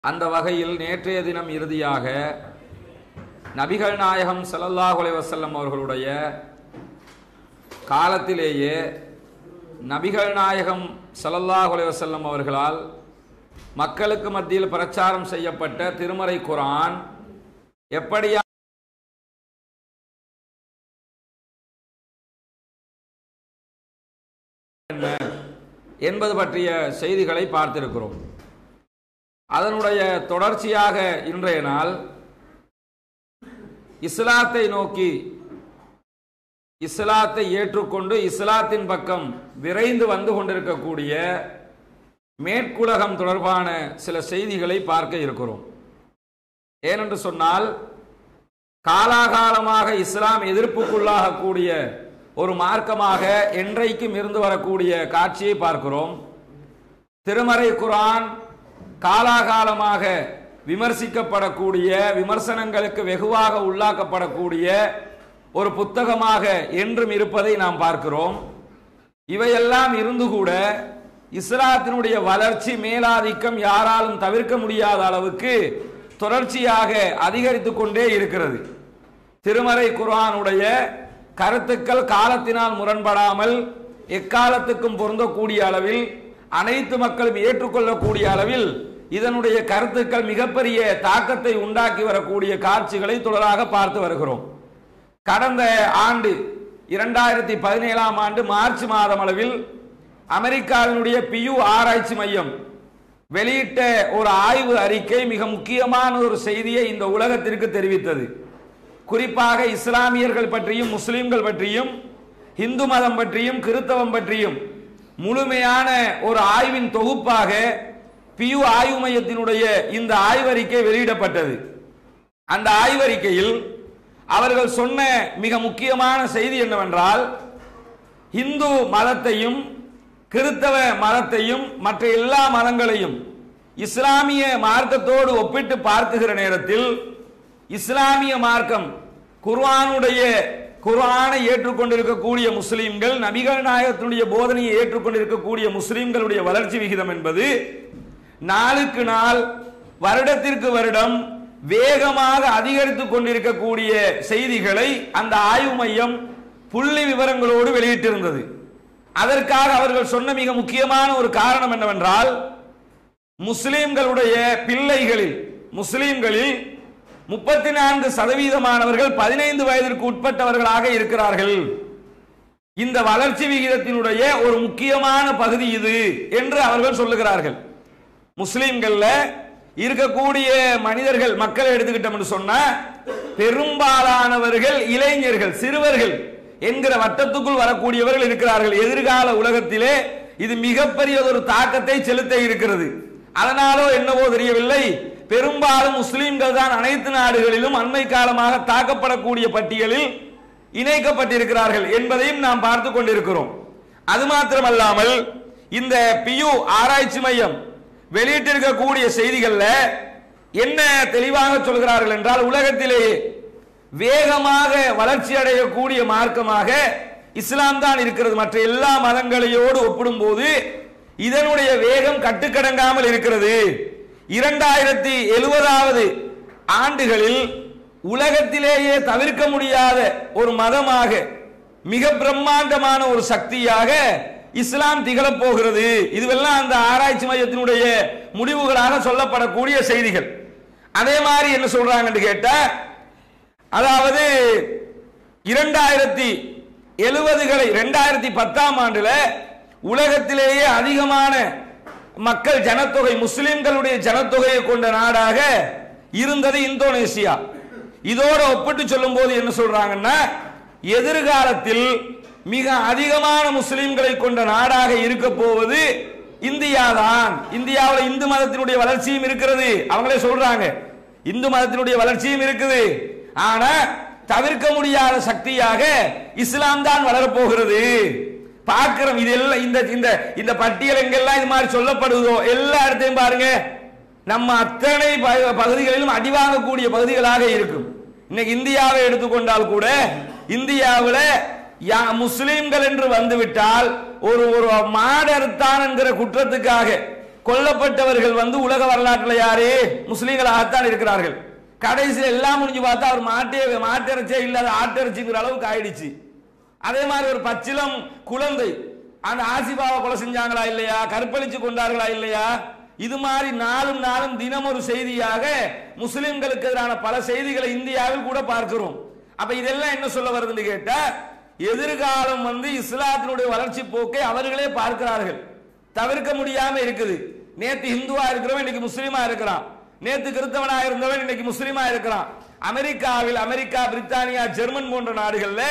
அந்த வகையில் நேற்றைய தினம் இறுதியாக நபிகள் நாயகம் ஸல்லல்லாஹு அலைஹி வஸல்லம் அவர்களுடைய காலத்திலேயே நபிகள் நாயகம் ஸல்லல்லாஹு அலைஹி வஸல்லம் அவர்களால் மக்களுக்கு மத்தியில் பிரச்சாரம் செய்யப்பட்ட திருமறை குர்ஆன் எப்படியா என்ன என்பது பற்றிய செய்திகளை பார்த்திருக்கிறோம் அதனுடைய தொடர்ச்சியாக இன்றைய நாள் இஸ்லாத்தை நோக்கி இஸ்லாத்தை ஏற்றுக்கொண்டு இஸ்லாத்தின் பக்கம் விரைந்து வந்து கொண்டிருக்கக்கூடிய மேற்குலகம் தொடர்பான சில செய்திகளை பார்க்க இருக்கிறோம் ஏனென்று சொன்னால் காலாகாலமாக இஸ்லாம் எதிர்ப்புக்குள்ளாகக்கூடிய ஒரு மார்க்கமாக என்றைக்கும் இருந்து வரக்கூடிய காட்சியை பார்க்கிறோம் திருமறை குரான் காலாகாலமாக விமர்சிக்கப்படக்கூடிய விமர்சனங்களுக்கு வெகுவாக உள்ளாக்கப்படக்கூடிய ஒரு புத்தகமாக என்றும் இருப்பதை நாம் பார்க்கிறோம் இவையெல்லாம் இருந்து கூட இஸ்லாத்தினுடைய வளர்ச்சி மேலாதிக்கம் யாராலும் தவிர்க்க முடியாத அளவுக்கு தொடர்ச்சியாக அதிகரித்து கொண்டே இருக்கிறது திருமறை குர்ஆனுடைய கருத்துக்கள் காலத்தினால் முரண்படாமல் எக்காலத்துக்கும் பொருந்தக்கூடிய அளவில் அனைத்து மக்களும் ஏற்றுக்கொள்ளக்கூடிய அளவில் இதனுடைய கருத்துக்கள் மிகப்பெரிய தாக்கத்தை உண்டாக்கி வரக்கூடிய காட்சிகளை தொடராக பார்த்து வருகிறோம் கடந்த ஆண்டு இரண்டாயிரத்தி பதினேழாம் ஆண்டு மார்ச் மாதம் அளவில் அமெரிக்காவினுடைய பியு ஆராய்ச்சி மையம் வெளியிட்ட ஒரு ஆய்வு அறிக்கை மிக முக்கியமான ஒரு செய்தியை இந்த உலகத்திற்கு தெரிவித்தது குறிப்பாக இஸ்லாமியர்கள் பற்றியும் முஸ்லிம்கள் பற்றியும் இந்து மதம் பற்றியும் கிறித்தவம் பற்றியும் முழுமையான ஒரு ஆய்வின் தொகுப்பாக பியு ஆய்வு மையத்தினுடைய இந்த ஆய்வறிக்கை வெளியிடப்பட்டது அந்த ஆய்வறிக்கையில் அவர்கள் சொன்ன மிக முக்கியமான செய்தி என்னவென்றால் இந்து மதத்தையும் கிறித்தவ மதத்தையும் மற்ற எல்லா மதங்களையும் இஸ்லாமிய மார்க்கத்தோடு ஒப்பிட்டு பார்க்குகிற நேரத்தில் இஸ்லாமிய மார்க்கம் குர்ஆனுடைய குர்ஆனை ஏற்றுக்கொண்டிருக்கக்கூடிய முஸ்லிம்கள் நபிகள் நாயகத்தினுடைய போதனையை ஏற்றுக்கொண்டிருக்கக்கூடிய முஸ்லிம்களுடைய வளர்ச்சி விகிதம் என்பது நாளுக்கு நாள் வருடத்திற்கு வருடம் வேகமாக அதிகரித்துக் கொண்டிருக்கக்கூடிய செய்திகளை அந்த ஆய்வு மையம் புள்ளி விவரங்களோடு வெளியிட்டிருந்தது அதற்காக அவர்கள் சொன்ன மிக முக்கியமான ஒரு காரணம் என்னவென்றால் முஸ்லிம்களுடைய பிள்ளைகளில் முஸ்லிம்களில் முப்பத்தி நான்கு சதவீதமானவர்கள் பதினைந்து வயதிற்கு உட்பட்டவர்களாக இருக்கிறார்கள் இந்த வளர்ச்சி விகிதத்தினுடைய ஒரு முக்கியமான பகுதி இது என்று அவர்கள் சொல்லுகிறார்கள் முஸ்லிம்கள்ல இருக்கக்கூடிய மனிதர்கள் மக்களை எடுத்துக்கிட்டோம்னு சொன்னா பெரும்பாலானவர்கள் இளைஞர்கள் சிறுவர்கள் என்கிற வட்டத்துக்குள் வரக்கூடியவர்கள் இருக்கிறார்கள் எதிர்கால உலகத்திலே இது மிகப்பெரிய ஒரு தாக்கத்தை செலுத்த இருக்கிறது அதனாலோ என்னவோ தெரியவில்லை பெரும்பாலும் முஸ்லிம்கள் தான் அனைத்து நாடுகளிலும் அண்மை காலமாக தாக்கப்படக்கூடிய பட்டியலில் இணைக்கப்பட்டிருக்கிறார்கள் என்பதையும் நாம் பார்த்து கொண்டிருக்கிறோம் அது மாத்திரமல்லாமல் இந்த பியு ஆராய்ச்சி மையம் வெளியிட்டிருக்கக்கூடிய செய்திகள்ல என்ன தெளிவாக சொல்கிறார்கள் என்றால் உலகத்திலேயே வேகமாக வளர்ச்சி அடையக்கூடிய மார்க்கமாக இஸ்லாம் தான் இருக்கிறது மற்ற எல்லா மதங்களையோடு ஒப்பிடும்போது இதனுடைய வேகம் கட்டுக்கடங்காமல் இருக்கிறது இரண்டாயிரத்தி எழுபதாவது ஆண்டுகளில் உலகத்திலேயே தவிர்க்க முடியாத ஒரு மதமாக மிக பிரம்மாண்டமான ஒரு சக்தியாக இஸ்லாம் திகழப் போகிறது இதுவெல்லாம் அந்த ஆராய்ச்சி மையத்தினுடைய முடிவுகளாக சொல்லப்படக்கூடிய செய்திகள் அதே மாதிரி என்ன சொல்றாங்கன்னு கேட்டா அதாவது இரண்டாயிரத்தி எழுபதுகளை இரண்டாயிரத்தி பத்தாம் ஆண்டுல உலகத்திலேயே அதிகமான மக்கள் ஜனத்தொகை முஸ்லிம்களுடைய ஜனத்தொகையை கொண்ட நாடாக இருந்தது இந்தோனேசியா இதோட ஒப்பிட்டு சொல்லும் போது என்ன சொல்றாங்கன்னா எதிர்காலத்தில் மிக அதிகமான முஸ்லிம்களை கொண்ட நாடாக இருக்க போவது இந்தியா தான் இந்தியாவில் இந்து மதத்தினுடைய வளர்ச்சியும் இருக்கிறது அவங்களே சொல்றாங்க இந்து மதத்தினுடைய வளர்ச்சியும் இருக்குது ஆனா தவிர்க்க முடியாத சக்தியாக இஸ்லாம் தான் வளரப்போகிறது பார்க்கிறோம் இது எல்லாம் இந்த இந்த இந்த பட்டியல் எங்கெல்லாம் இது மாதிரி சொல்லப்படுதோ எல்லா இடத்தையும் பாருங்க நம்ம அத்தனை ப- பகுதிகளிலும் அடி வாங்கக்கூடிய பகுதிகளாக இருக்கும் இன்னைக்கு இந்தியாவை எடுத்துக்கொண்டால் கூட இந்தியாவில் யா- முஸ்லிம்கள் என்று வந்துவிட்டால் ஒரு ஒரு மாடு அறுத்தான் என்கிற குற்றத்துக்காக கொல்லப்பட்டவர்கள் வந்து உலக வரலாற்றில் யாரு முஸ்லீம்களாகத்தான் இருக்கிறார்கள் கடைசியில் எல்லாம் முடிஞ்சு பார்த்தா அவர் மாட்டே மாட்டிறைச்சே இல்லாத ஆட்டிறைச்சிங்கிற அளவுக்கு ஆயிடுச்சு அதே மாதிரி ஒரு பச்சிலம் குழந்தை அந்த ஆசிபாவை கொலை செஞ்சாங்களா இல்லையா கற்பழிச்சு கொண்டார்களா இல்லையா இது மாதிரி நாளும் நாளும் தினம் ஒரு செய்தியாக முஸ்லிம்களுக்கு எதிரான பல செய்திகளை இந்தியாவில் கூட பார்க்கிறோம் அப்ப இதெல்லாம் என்ன சொல்ல வருதுன்னு கேட்டா எதிர்காலம் வந்து இஸ்லாத்தினுடைய வளர்ச்சி போக்கை அவர்களே பார்க்கிறார்கள் தவிர்க்க முடியாம இருக்குது நேத்து இந்துவா இருக்கிறவன் இன்னைக்கு முஸ்லீமா இருக்கிறான் நேத்து கிறிஸ்தவனா இருந்தவன் இன்னைக்கு முஸ்லீமா இருக்கிறான் அமெரிக்காவில் அமெரிக்கா பிரித்தானியா ஜெர்மன் போன்ற நாடுகள்ல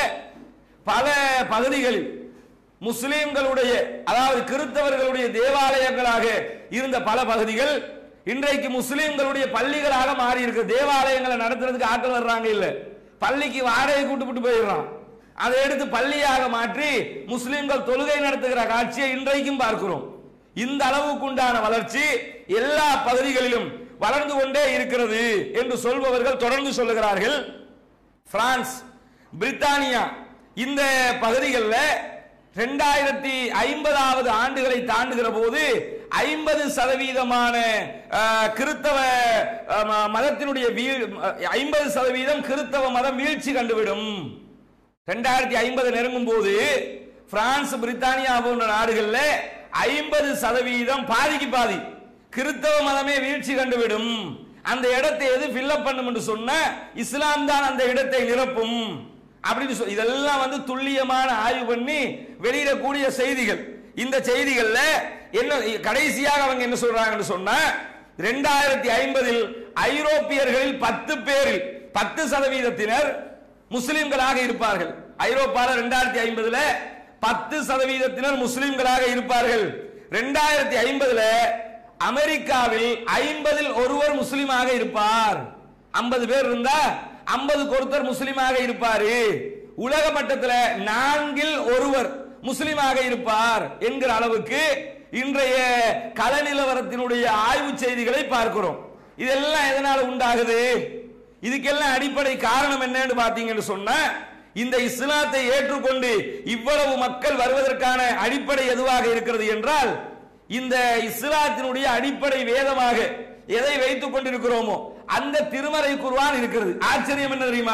பல பகுதிகளில் முஸ்லிம்களுடைய அதாவது கிறிஸ்தவர்களுடைய தேவாலயங்களாக இருந்த பல பகுதிகள் இன்றைக்கு முஸ்லிம்களுடைய பள்ளிகளாக மாறி இருக்கு தேவாலயங்களை நடத்துறதுக்கு ஆட்கள் வர்றாங்க இல்ல பள்ளிக்கு வாடகை கூட்டு போயிடுறான் அதை எடுத்து பள்ளியாக மாற்றி முஸ்லிம்கள் தொழுகை நடத்துகிற காட்சியை இன்றைக்கும் பார்க்கிறோம் இந்த அளவுக்கு உண்டான வளர்ச்சி எல்லா பகுதிகளிலும் வளர்ந்து கொண்டே இருக்கிறது என்று சொல்பவர்கள் தொடர்ந்து சொல்லுகிறார்கள் பிரான்ஸ் பிரித்தானியா இந்த பகுதிகளில் ரெண்டாயிரத்தி ஐம்பதாவது ஆண்டுகளை தாண்டுகிற போது ஐம்பது சதவீதமான அஹ், கிறித்தவ அஹ், ம- மதத்தினுடைய வீழ் ஐம்பது சதவீதம் கிறித்தவ மதம் வீழ்ச்சி கண்டுவிடும் ரெண்டாயிரத்தி ஐம்பது நெருங்கும் போது பிரான்ஸ் பிரித்தானியா போன்ற நாடுகள்ல ஐம்பது சதவீதம் பாதிக்கு பாதி கிறிஸ்தவ மதமே வீழ்ச்சி கண்டுவிடும் அந்த இடத்தை எது ஃபில்லப் பண்ணும் என்று சொன்ன இஸ்லாம் தான் அந்த இடத்தை நிரப்பும் அப்படின்னு சொல்லி இதெல்லாம் வந்து துல்லியமான ஆய்வு பண்ணி வெளியிடக்கூடிய செய்திகள் இந்த செய்திகள்ல என்ன கடைசியாக அவங்க என்ன சொல்றாங்கன்னு சொன்னா ரெண்டாயிரத்தி ஐம்பதில் ஐரோப்பியர்களில் பத்து பேரில் பத்து சதவீதத்தினர் முஸ்லிம்களாக இருப்பார்கள் ஐரோப்பால ரெண்டாயிரத்தி ஐம்பதுல பத்து சதவீதத்தினர் முஸ்லிம்களாக இருப்பார்கள் ரெண்டாயிரத்தி ஐம்பதுல அமெரிக்காவில் ஐம்பதில் ஒருவர் முஸ்லிமாக இருப்பார் ஐம்பது பேர் இருந்தா ஐம்பதுக்கு ஒருத்தர் முஸ்லிமாக இருப்பாரு உலக மட்டத்தில் நான்கில் ஒருவர் முஸ்லிமாக இருப்பார் என்கிற அளவுக்கு இன்றைய கள நிலவரத்தினுடைய ஆய்வு செய்திகளை பார்க்கிறோம் இதெல்லாம் எதனால உண்டாகுது இதுக்கெல்லாம் அடிப்படை காரணம் என்னன்னு பாத்தீங்கன்னு சொன்னா இந்த இஸ்லாத்தை ஏற்றுக்கொண்டு இவ்வளவு மக்கள் வருவதற்கான அடிப்படை எதுவாக இருக்கிறது என்றால் இந்த இஸ்லாத்தினுடைய அடிப்படை வேதமாக எதை வைத்துக் கொண்டிருக்கிறோமோ அந்த திருமறை குர்ஆன் இருக்கிறது ஆச்சரியம் என்ன தெரியுமா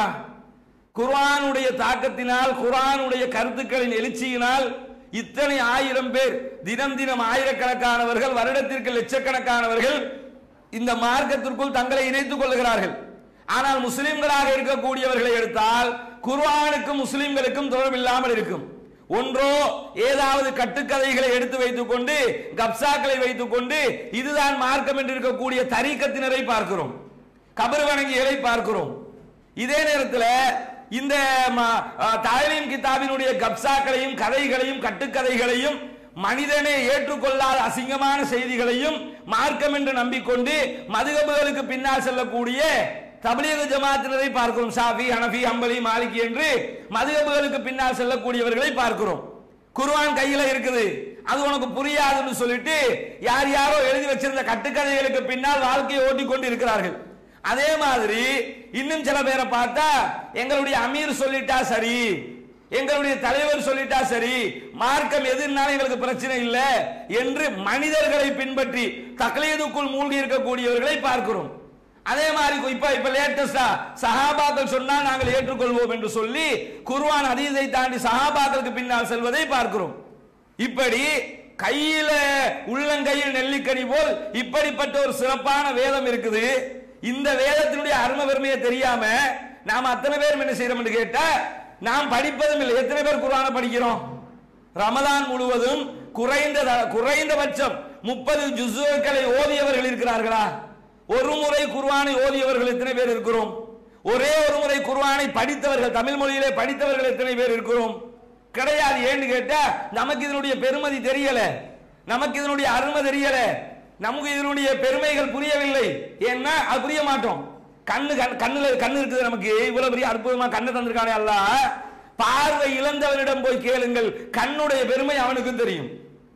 குர்ஆனுடைய தாக்கத்தினால் குர்ஆனுடைய கருத்துக்களின் எழுச்சியினால் இத்தனை ஆயிரம் பேர் தினம் தினம் ஆயிரக்கணக்கானவர்கள் வருடத்திற்கு லட்சக்கணக்கானவர்கள் இந்த மார்க்கத்திற்குள் தங்களை இணைத்துக் கொள்ளுகிறார்கள் ஆனால் முஸ்லிம்களாக இருக்கக்கூடியவர்களை எடுத்தால் குர்ஆனுக்கும் முஸ்லிம்களுக்கும் தொடர்பு இல்லாமல் இருக்கும் ஒன்றோ ஏதாவது கட்டுக்கதைகளை எடுத்து வைத்துக் கொண்டு கப்சாக்களை வைத்துக் கொண்டு இதுதான் மார்க்கம் என்று இருக்கக்கூடிய தரீக்கத்தினரை பார்க்கிறோம் கபர் வணங்கிகளை பார்க்கிறோம் இதே நேரத்தில் இந்த ம- அஹ், தாலீம் கிதாபினுடைய கப்சாக்களையும் கதைகளையும் கட்டுக்கதைகளையும் மனிதனே ஏற்றுக்கொள்ளாத அசிங்கமான செய்திகளையும் மார்க்கம் என்று நம்பிக்கொண்டு மதுகபுகளுக்கு பின்னால் செல்லக்கூடிய தபிலீக ஜமாத்தினரை பார்க்கிறோம் ஷாஃபி ஹனஃபி ஹம்பலி மாலிகி என்று மதுகபுகளுக்கு பின்னால் செல்லக்கூடியவர்களை பார்க்கிறோம் குர்ஆன் கையில இருக்குது அது உனக்கு புரியாதுன்னு சொல்லிட்டு யார் யாரோ எழுதி வச்சிருந்த கட்டுக்கதைகளுக்கு பின்னால் வாழ்க்கையை ஓட்டிக்கொண்டு இருக்கிறார்கள் அதே மாதிரி இன்னும் சில பேரை பார்த்தா எங்களுடைய அமீர் சொல்லிட்டா சரி எங்களுடைய தலைவர் சொல்லிட்டா சரி மார்க்கம் எதுனாலும் எங்களுக்கு பிரச்சனை இல்லை என்று மனிதர்களை பின்பற்றி தக்லீதுக்குள் மூழ்கி இருக்கக்கூடியவர்களை பார்க்கிறோம் அதே மாதிரி இப்ப இப்ப லேட்டஸ்டா சஹாபாக்கள் சொன்னா நாங்கள் ஏற்றுக்கொள்வோம் என்று சொல்லி குர்ஆன் அதீதை தாண்டி சஹாபாக்களுக்கு பின்னால் செல்வதை பார்க்கிறோம் இப்படி கையில உள்ளங்கையில் நெல்லிக்கனி போல் இப்படிப்பட்ட ஒரு சிறப்பான வேதம் இருக்குது இந்த வேதத்தினுடைய அருமை பெருமையை தெரியாம நாம அத்தனை பேரும் என்ன செய்யறோம் கேட்டா நாம் படிப்பதும் இல்லை எத்தனை பேர் குர்ஆனை படிக்கிறோம் ரமலான் முழுவதும் குறைந்த குறைந்தபட்சம் முப்பது ஜுசுக்களை ஓதியவர்கள் இருக்கிறார்களா ஒரு முறை குர்ஆனை ஓதியவர்கள் எத்தனை பேர் இருக்கிறோம் ஒரே ஒரு முறை குர்ஆனை படித்தவர்கள் தமிழ் மொழியிலே படித்தவர்கள் எத்தனை பேர் இருக்கிறோம் கிடையாது ஏன்னு கேட்டா நமக்கு இதனுடைய பெருமதி தெரியல நமக்கு இதனுடைய அருமை தெரியல நமக்கு இதனுடைய பெருமைகள் புரியவில்லை ஏன்னா அது புரிய மாட்டோம் கண்ணு கண்- கண்ணுல கண்ணு இருக்குது நமக்கு இவ்வளவு பெரிய அற்புதமா கண்ணை தந்திருக்கானே அல்லாஹ் பார்வை இழந்தவனிடம் போய் கேளுங்கள் கண்ணுடைய பெருமை அவனுக்கும் தெரியும்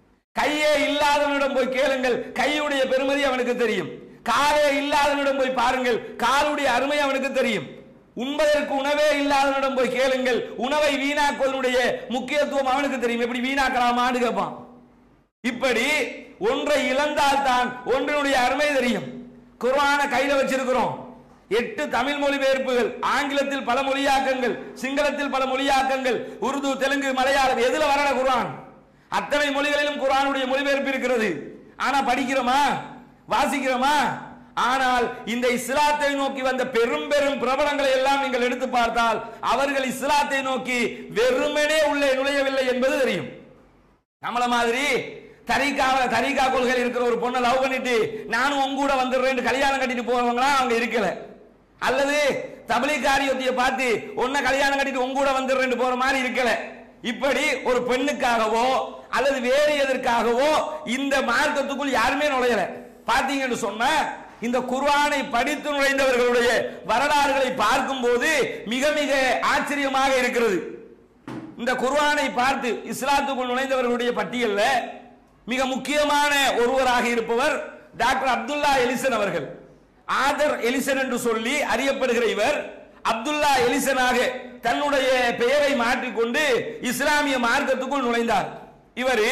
கையே இல்லாதவனிடம் போய் கேளுங்கள் கையுடைய பெருமதி அவனுக்கு தெரியும் காலே இல்லாதவனிடம் போய் பாருங்கள் காலுடைய அருமை அவனுக்கு தெரியும் உண்பதற்கு உணவே இல்லாதவனிடம் போய் கேளுங்கள் உணவை வீணாக்குவதனுடைய முக்கியத்துவம் அவனுக்கு தெரியும் எப்படி வீணாக்கலாமான்னு கேட்பான் இப்படி ஒன்றை இழந்தால் தான் ஒன்றினுடைய அருமை தெரியும் குர்ஆனை கையில வச்சிருக்கிறோம் எட்டு தமிழ் மொழிபெயர்ப்புகள் ஆங்கிலத்தில் பல மொழியாக்கங்கள் சிங்களத்தில் பல மொழியாக்கங்கள் உருது தெலுங்கு மலையாளம் எதுல வரல குர்ஆன் அத்தனை மொழிகளிலும் குர்ஆனுடைய மொழிபெயர்ப்பு இருக்கிறது ஆனா படிக்கிறோமா வாசிக்கிறோமா ஆனால் இந்த இஸ்லாத்தை நோக்கி வந்த பெரும் பெரும் பிரபலங்களை எல்லாம் நீங்கள் எடுத்து பார்த்தால் அவர்கள் இஸ்லாத்தை நோக்கி வெறுமனே உள்ளே நுழையவில்லை என்பது தெரியும் நம்மள மாதிரி தரிகாவ தரிகா கொள்கையில் இருக்கிற ஒரு பொண்ணை லவ் பண்ணிட்டு நானும் உங்க கூட வந்துடுறேன் கல்யாணம் கட்டிட்டு போறவங்களா அவங்க இருக்கல அல்லது தபிலிகாரியத்தைய பார்த்து உன்னை கல்யாணம் கட்டிட்டு உங்க கூட வந்துடுறேன் போற மாதிரி இருக்கல இப்படி ஒரு பெண்ணுக்காகவோ அல்லது வேறு எதற்காகவோ இந்த மார்க்கத்துக்குள் யாருமே நுழையல பாத்தீங்கன்னு சொன்ன இந்த குர்ஆனை படித்து நுழைந்தவர்களுடைய வரலாறுகளை பார்க்கும்போது மிக மிக ஆச்சரியமாக இருக்கிறது இந்த குர்ஆனை பார்த்து இஸ்லாத்துக்குள் நுழைந்தவர்களுடைய பட்டியல்ல மிக முக்கியமான ஒருவராக இருப்பவர் டாக்டர் அப்துல்லா எலிசன் அவர்கள் ஆதர் எலிசன் என்று சொல்லி அறியப்படுகிற இவர் அப்துல்லா எலிசனாக தன்னுடைய பெயரை மாற்றிக்கொண்டு இஸ்லாமிய மார்க்கத்துக்குள் நுழைந்தார் இவர்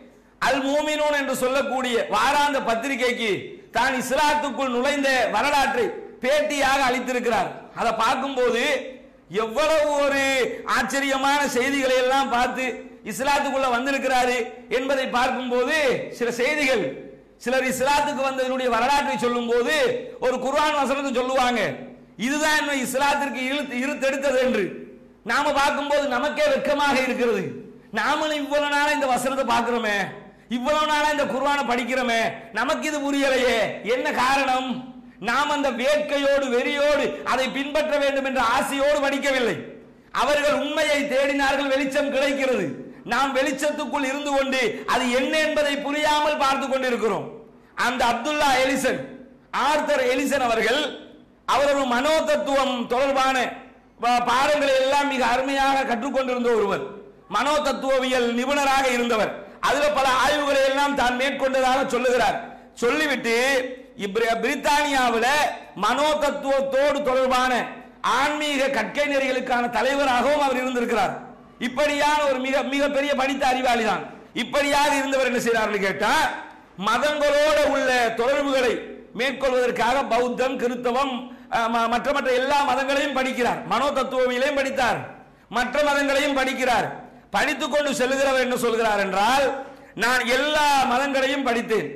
அல் மூமினூன் என்று சொல்லக்கூடிய வாராந்த பத்திரிகைக்கு தான் இஸ்லாத்துக்குள் நுழைந்த வரலாற்றை பேட்டியாக அளித்திருக்கிறார் அதை பார்க்கும்போது எவ்வளவு ஒரு ஆச்சரியமான செய்திகளை எல்லாம் பார்த்து இஸ்லாத்துக்குள்ள வந்திருக்கிறாரு என்பதை பார்க்கும்போது சில செய்திகள் சிலர் இஸ்லாத்துக்கு வந்ததனுடைய வரலாற்றை சொல்லும் போது ஒரு குர்ஆன் வசனத்தை சொல்லுவாங்க இதுதான் என்னை இஸ்லாத்திற்கு இழுத்து இருத்தெடுத்தது என்று நாம பார்க்கும்போது நமக்கே வெட்கமாக இருக்கிறது நாமளும் இவ்வளவு நாளா இந்த வசனத்தை பார்க்கிறோமே இவ்வளவு நாளா இந்த குர்ஆனை படிக்கிறோமே நமக்கு இது புரியலையே என்ன காரணம் நாம் அந்த வேட்கையோடு வெறியோடு அதை பின்பற்ற வேண்டும் என்ற ஆசையோடு படிக்கவில்லை அவர்கள் உண்மையை தேடினார்கள் வெளிச்சம் கிடைக்கிறது நாம் வெளிச்சத்துக்குள் இருந்து கொண்டு அது என்ன என்பதை புரியாமல் பார்த்து கொண்டிருக்கிறோம் அந்த அப்துல்லா எலிசன் ஆர்தர் எலிசன் அவர்கள் அவர் ஒரு மனோதத்துவம் தொடர்பான பா- பாடங்களை எல்லாம் மிக அருமையாக கற்றுக்கொண்டிருந்த ஒருவர் மனோ தத்துவவியல் நிபுணராக இருந்தவர் அதுல பல ஆய்வுகளை எல்லாம் தான் மேற்கொண்டதாக சொல்லுகிறார் சொல்லிவிட்டு இப்ர- பிரித்தானியாவில் மனோ தத்துவத்தோடு தொடர்பான ஆன்மீக கற்கை நெறிகளுக்கான தலைவராகவும் அவர் இருந்திருக்கிறார் இப்படியான ஒரு மிக மிக பெரிய படித்த அறிவாளி தான் இப்படியாக இருந்தவர் என்ன செய்கிறார்கள் கேட்டா மதங்களோட உள்ள தொடர்புகளை மேற்கொள்வதற்காக பௌத்தம் கிறிஸ்தவம் அஹ், ம- மற்ற மற்ற எல்லா மதங்களையும் படிக்கிறார் மனோ தத்துவவியலையும் படித்தார் மற்ற மதங்களையும் படிக்கிறார் படித்துக் கொண்டு செல்கிறவர் என்ன சொல்கிறார் என்றால் நான் எல்லா மதங்களையும் படித்தேன்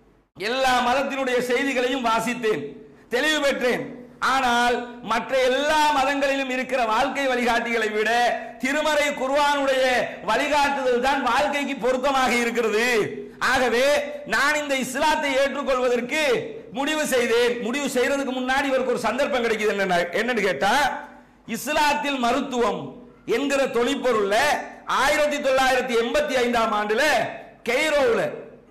எல்லா மதத்தினுடைய செய்திகளையும் வாசித்தேன் தெளிவு பெற்றேன் ஆனால் மற்ற எல்லா மதங்களிலும் இருக்கிற வாழ்க்கை வழிகாட்டிகளை விட திருமறை குர்ஆனுடைய வழிகாட்டுதல் தான் வாழ்க்கைக்கு பொருத்தமாக இருக்கிறது ஆகவே நான் இந்த இஸ்லாத்தை ஏற்றுக்கொள்வதற்கு முடிவு செய்தேன் முடிவு செய்யறதுக்கு முன்னாடி இவருக்கு ஒரு சந்தர்ப்பம் கிடைக்குது என்ன என்னன்னு கேட்டா இஸ்லாத்தில் மருத்துவம் என்கிற தொழிற்பொருள்ல ஆயிரத்தி தொள்ளாயிரத்தி எண்பத்தி ஐந்தாம் ஆண்டுல கெய்ரோவில்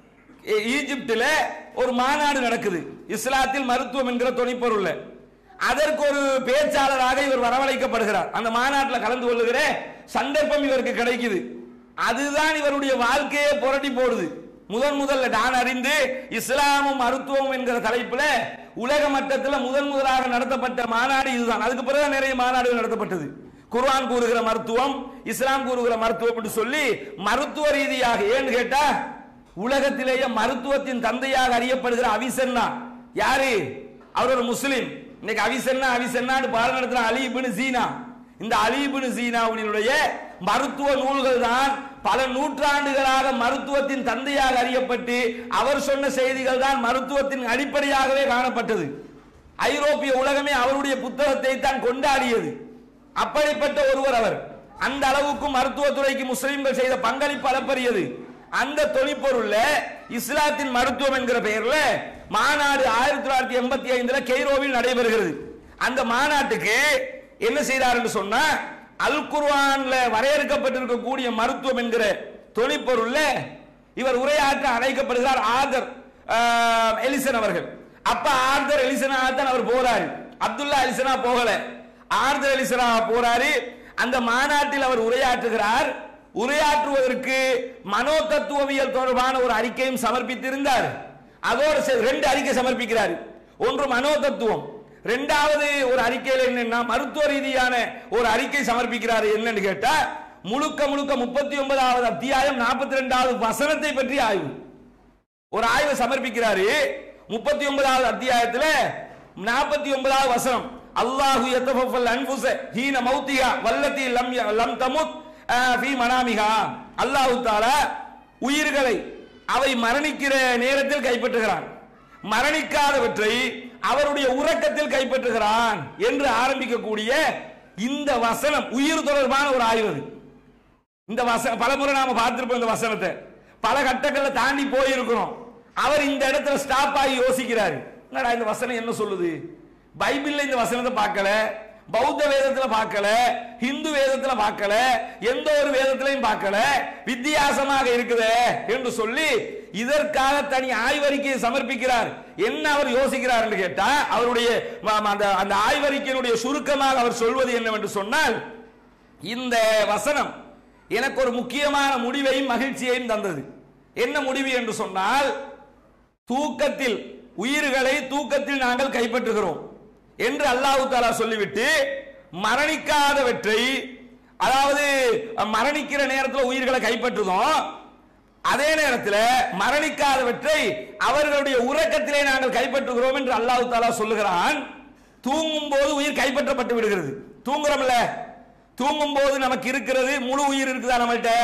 ஈ- ஈஜிப்தில் ஒரு மாநாடு நடக்குது இஸ்லாத்தில் மருத்துவம் என்கிற துணைப்பொருள் அதற்கு ஒரு பேச்சாளராக இவர் வரவழைக்கப்படுகிறார் அந்த மாநாட்டில் கலந்து கொள்ளுகிற சந்தர்ப்பம் இவருக்கு கிடைக்குது அதுதான் இவருடைய வாழ்க்கையை புரட்டி போடுது முதன் முதல்ல நான் அறிந்து இஸ்லாமும் மருத்துவம் என்கிற தலைப்புல உலக மட்டத்தில் முதன் முதலாக நடத்தப்பட்ட மாநாடு இதுதான் அதுக்கு பிறகு நிறைய மாநாடுகள் நடத்தப்பட்டது குர்ஆன் கூறுகிற மருத்துவம் இஸ்லாம் கூறுகிற மருத்துவம் என்று சொல்லி மருத்துவ ரீதியாக ஏன்னு கேட்டா உலகத்திலேயே மருத்துவத்தின் தந்தையாக அறியப்படுகிற அவிசன்னா யாரு அவர் ஒரு முஸ்லிம் இன்னைக்கு அவிசன்னா அவிசன்னான்னு பாடம் நடத்துற அலி இப்னு சீனா இந்த அலி இப்னு சீனாவுடைய மருத்துவ நூல்கள் தான் பல நூற்றாண்டுகளாக மருத்துவத்தின் தந்தையாக அறியப்பட்டு அவர் சொன்ன செய்திகள் தான் மருத்துவத்தின் அடிப்படையாகவே காணப்பட்டது ஐரோப்பிய உலகமே அவருடைய புத்தகத்தை தான் கொண்டாடியது அப்படிப்பட்ட ஒருவர் அவர் அந்த அளவுக்கு மருத்துவத்துறைக்கு முஸ்லிம்கள் செய்த பங்களிப்பு அளப்பரியது அந்த தொழிற்பொருள்ல இஸ்லாத்தின் மருத்துவம் என்கிற பெயர்ல மாநாடு ஆயிரத்தி தொள்ளாயிரத்தி எண்பத்தி ஐந்துல கெய்ரோவில் நடைபெறுகிறது அந்த மாநாட்டுக்கு என்ன செய்தார் என்று சொன்னா அல் குர்ஆன்ல வரையறுக்கப்பட்டிருக்கக்கூடிய மருத்துவம் என்கிற தொழிற்பொருள்ல இவர் உரையாற்ற அழைக்கப்படுகிறார் ஆதர் ஆஹ், எலிசன் அவர்கள் அப்ப ஆர்தர் எலிசனா தான் அவர் போறாரு அப்துல்லா எலிசனா போகல ஆர்தர் எலிசனா போறாரு அந்த மாநாட்டில் அவர் உரையாற்றுகிறார் உரையாற்றுவதற்கு மனோ தத்துவவியல் தொடர்பான ஒரு அறிக்கையும் சமர்ப்பித்திருந்தார் அதோடு சேர்த்து ரெண்டு அறிக்கை சமர்ப்பிக்கிறார் ஒன்று மனோ தத்துவம் ரெண்டாவது ஒரு அறிக்கையில் என்னன்னா மருத்துவ ரீதியான ஒரு அறிக்கை சமர்ப்பிக்கிறார் என்னன்னு கேட்டா முழுக்க முழுக்க முப்பத்தி ஒன்பதாவது அத்தியாயம் நாற்பத்தி ரெண்டாவது வசனத்தை பற்றி ஆய்வு ஒரு ஆய்வை சமர்ப்பிக்கிறாரு முப்பத்தி ஒன்பதாவது அத்தியாயத்துல நாற்பத்தி ஒன்பதாவது வசனம் அல்லாஹு யத்தஃபல் அன்ஃபுஸ ஹீன மௌத்திஹா வல்லதி லம் ய- லம் தமுத் ஆஹ், ஃபீ மனாமிஹா அல்லாஹு தஆலா உயிர்களை அவை மரணிக்கிற நேரத்தில் கைப்பற்றுகிறான் மரணிக்காதவற்றை அவருடைய உறக்கத்தில் கைப்பற்றுகிறான் என்று ஆரம்பிக்கக்கூடிய இந்த வசனம் உயிர் தொடர்பான ஒரு ஆய்வு அது. இந்த வச பலமுறை நாம பார்த்திருப்போம் இந்த வசனத்தை பல கட்டங்களை தாண்டி போயிருக்கிறோம் அவர் இந்த இடத்துல ஸ்டாப் ஆகி யோசிக்கிறாரு என்னடா இந்த வசனம் என்ன சொல்லுது பைபிள்ல இந்த வசனத்தை பார்க்கல பௌத்த வேதத்துல பார்க்கல ஹிந்து வேதத்துல பார்க்கல எந்த ஒரு வேதத்திலையும் பார்க்கல வித்தியாசமாக இருக்குதே என்று சொல்லி இதற்காக தனி ஆய்வறிக்கையை சமர்ப்பிக்கிறார் என்ன அவர் யோசிக்கிறார் என்று கேட்டா அவருடைய ம- ம- அந்த அந்த ஆய்வறிக்கையினுடைய சுருக்கமாக அவர் சொல்வது என்னவென்று சொன்னால் இந்த வசனம் எனக்கு ஒரு முக்கியமான முடிவையும் மகிழ்ச்சியையும் தந்தது என்ன முடிவு என்று சொன்னால் தூக்கத்தில் உயிர்களை தூக்கத்தில் நாங்கள் கைப்பற்றுகிறோம் என்று அல்லாஹு தாலா சொல்லிவிட்டு மரணிக்காதவற்றை அதாவது மரணிக்கிற நேரத்தில் உயிர்களை கைப்பற்றுதோம் அதே நேரத்தில் மரணிக்காதவற்றை அவர்களுடைய உறக்கத்திலே நாங்கள் கைப்பற்றுகிறோம் என்று அல்லாஹு தாலா சொல்லுகிறான் தூங்கும் போது உயிர் கைப்பற்றப்பட்டு விடுகிறது தூங்குறோம்ல தூங்கும் போது நமக்கு இருக்கிறது முழு உயிர் இருக்குதா நம்மள்ட்ட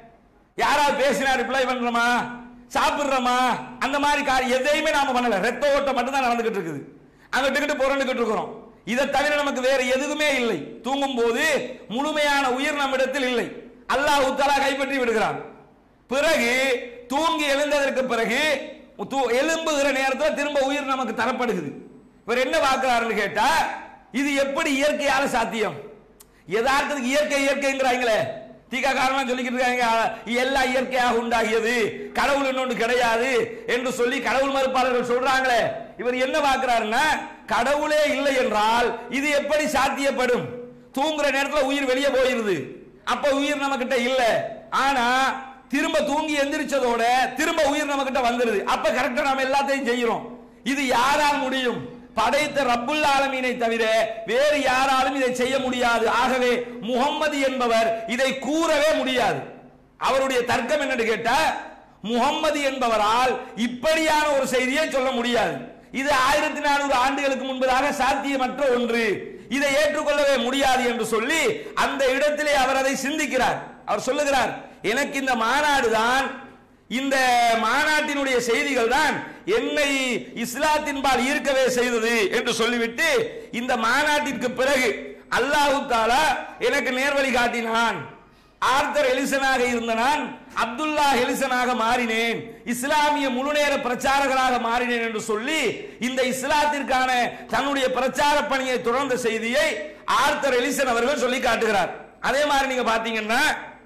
யாராவது பேசினா ரிப்ளை பண்றோமா சாப்பிடுறோமா அந்த மாதிரி காரியம் எதையுமே நாம பண்ணல ரத்த ஓட்டம் மட்டும் தான் நடந்துகிட்டு இருக்குது அங்கிட்டு இங்கிட்டு புரண்டுகிட்டு இருக்கிறோம் இதை தவிர நமக்கு வேற எதுவுமே இல்லை தூங்கும் போது முழுமையான உயிர் நம்மிடத்தில் இல்லை அல்லாஹ் தஆலா கைப்பற்றி விடுகிறான் பிறகு தூங்கி எழுந்ததற்கு பிறகு தூ- எழும்புகிற நேரத்தில் திரும்ப உயிர் நமக்கு தரப்படுகிறது இவர் என்ன பார்க்கிறாருன்னு கேட்டா இது எப்படி இயற்கையால சாத்தியம் யதார்த்தத்துக்கு இயற்கை இயற்கைங்கிறாங்களே தீகா காரணம் சொல்லிக்கிட்டு இருக்காங்க எல்லாம் இயற்கையாக உண்டாகியது கடவுள் இன்னொன்று கிடையாது என்று சொல்லி கடவுள் மறுப்பாளர்கள் சொல்றாங்களே இவர் என்ன பார்க்கிறாருன்னா கடவுளே இல்லை என்றால் இது எப்படி சாத்தியப்படும் தூங்குற நேரத்துல உயிர் வெளியே போயிருது அப்ப உயிர் நம்ம கிட்ட இல்ல ஆனா திரும்ப தூங்கி எந்திரிச்சதோட திரும்ப உயிர் நம்ம கிட்ட வந்துருது அப்ப கரெக்டா நாம எல்லாத்தையும் செய்யறோம் இது யாரால் முடியும் படைத்த ரப்புல் ஆலமீனை தவிர வேறு யாராலும் இதை செய்ய முடியாது ஆகவே முகம்மது என்பவர் இதை கூறவே முடியாது அவருடைய தர்க்கம் என்னன்னு கேட்டா முகம்மது என்பவரால் இப்படியான ஒரு செய்தியை சொல்ல முடியாது இது ஆயிரத்தி நானூறு ஆண்டுகளுக்கு முன்பதாக சாத்தியமற்ற ஒன்று இதை ஏற்றுக்கொள்ளவே முடியாது என்று சொல்லி அந்த இடத்திலே அவர் அதை சிந்திக்கிறார் அவர் சொல்லுகிறார் எனக்கு இந்த மாநாடு தான் இந்த மாநாட்டினுடைய செய்திகள் தான் என்னை இஸ்லாத்தின்பால் ஈர்க்கவே செய்தது என்று சொல்லிவிட்டு இந்த மாநாட்டிற்கு பிறகு அல்லாஹு தாலா எனக்கு நேர்வழி காட்டினான் ஆர்த்தர் எலிசனாக இருந்த நான் அப்துல்லா எலிசனாக மாறினேன் இஸ்லாமிய முழுநேர பிரச்சாரகராக மாறினேன் என்று சொல்லி இந்த இஸ்லாத்திற்கான தன்னுடைய பிரச்சார பணியை தொடர்ந்த செய்தியை ஆர்த்தர் எலிசன் அவர்கள் சொல்லி காட்டுகிறார் அதே மாதிரி நீங்க பாத்தீங்கன்னா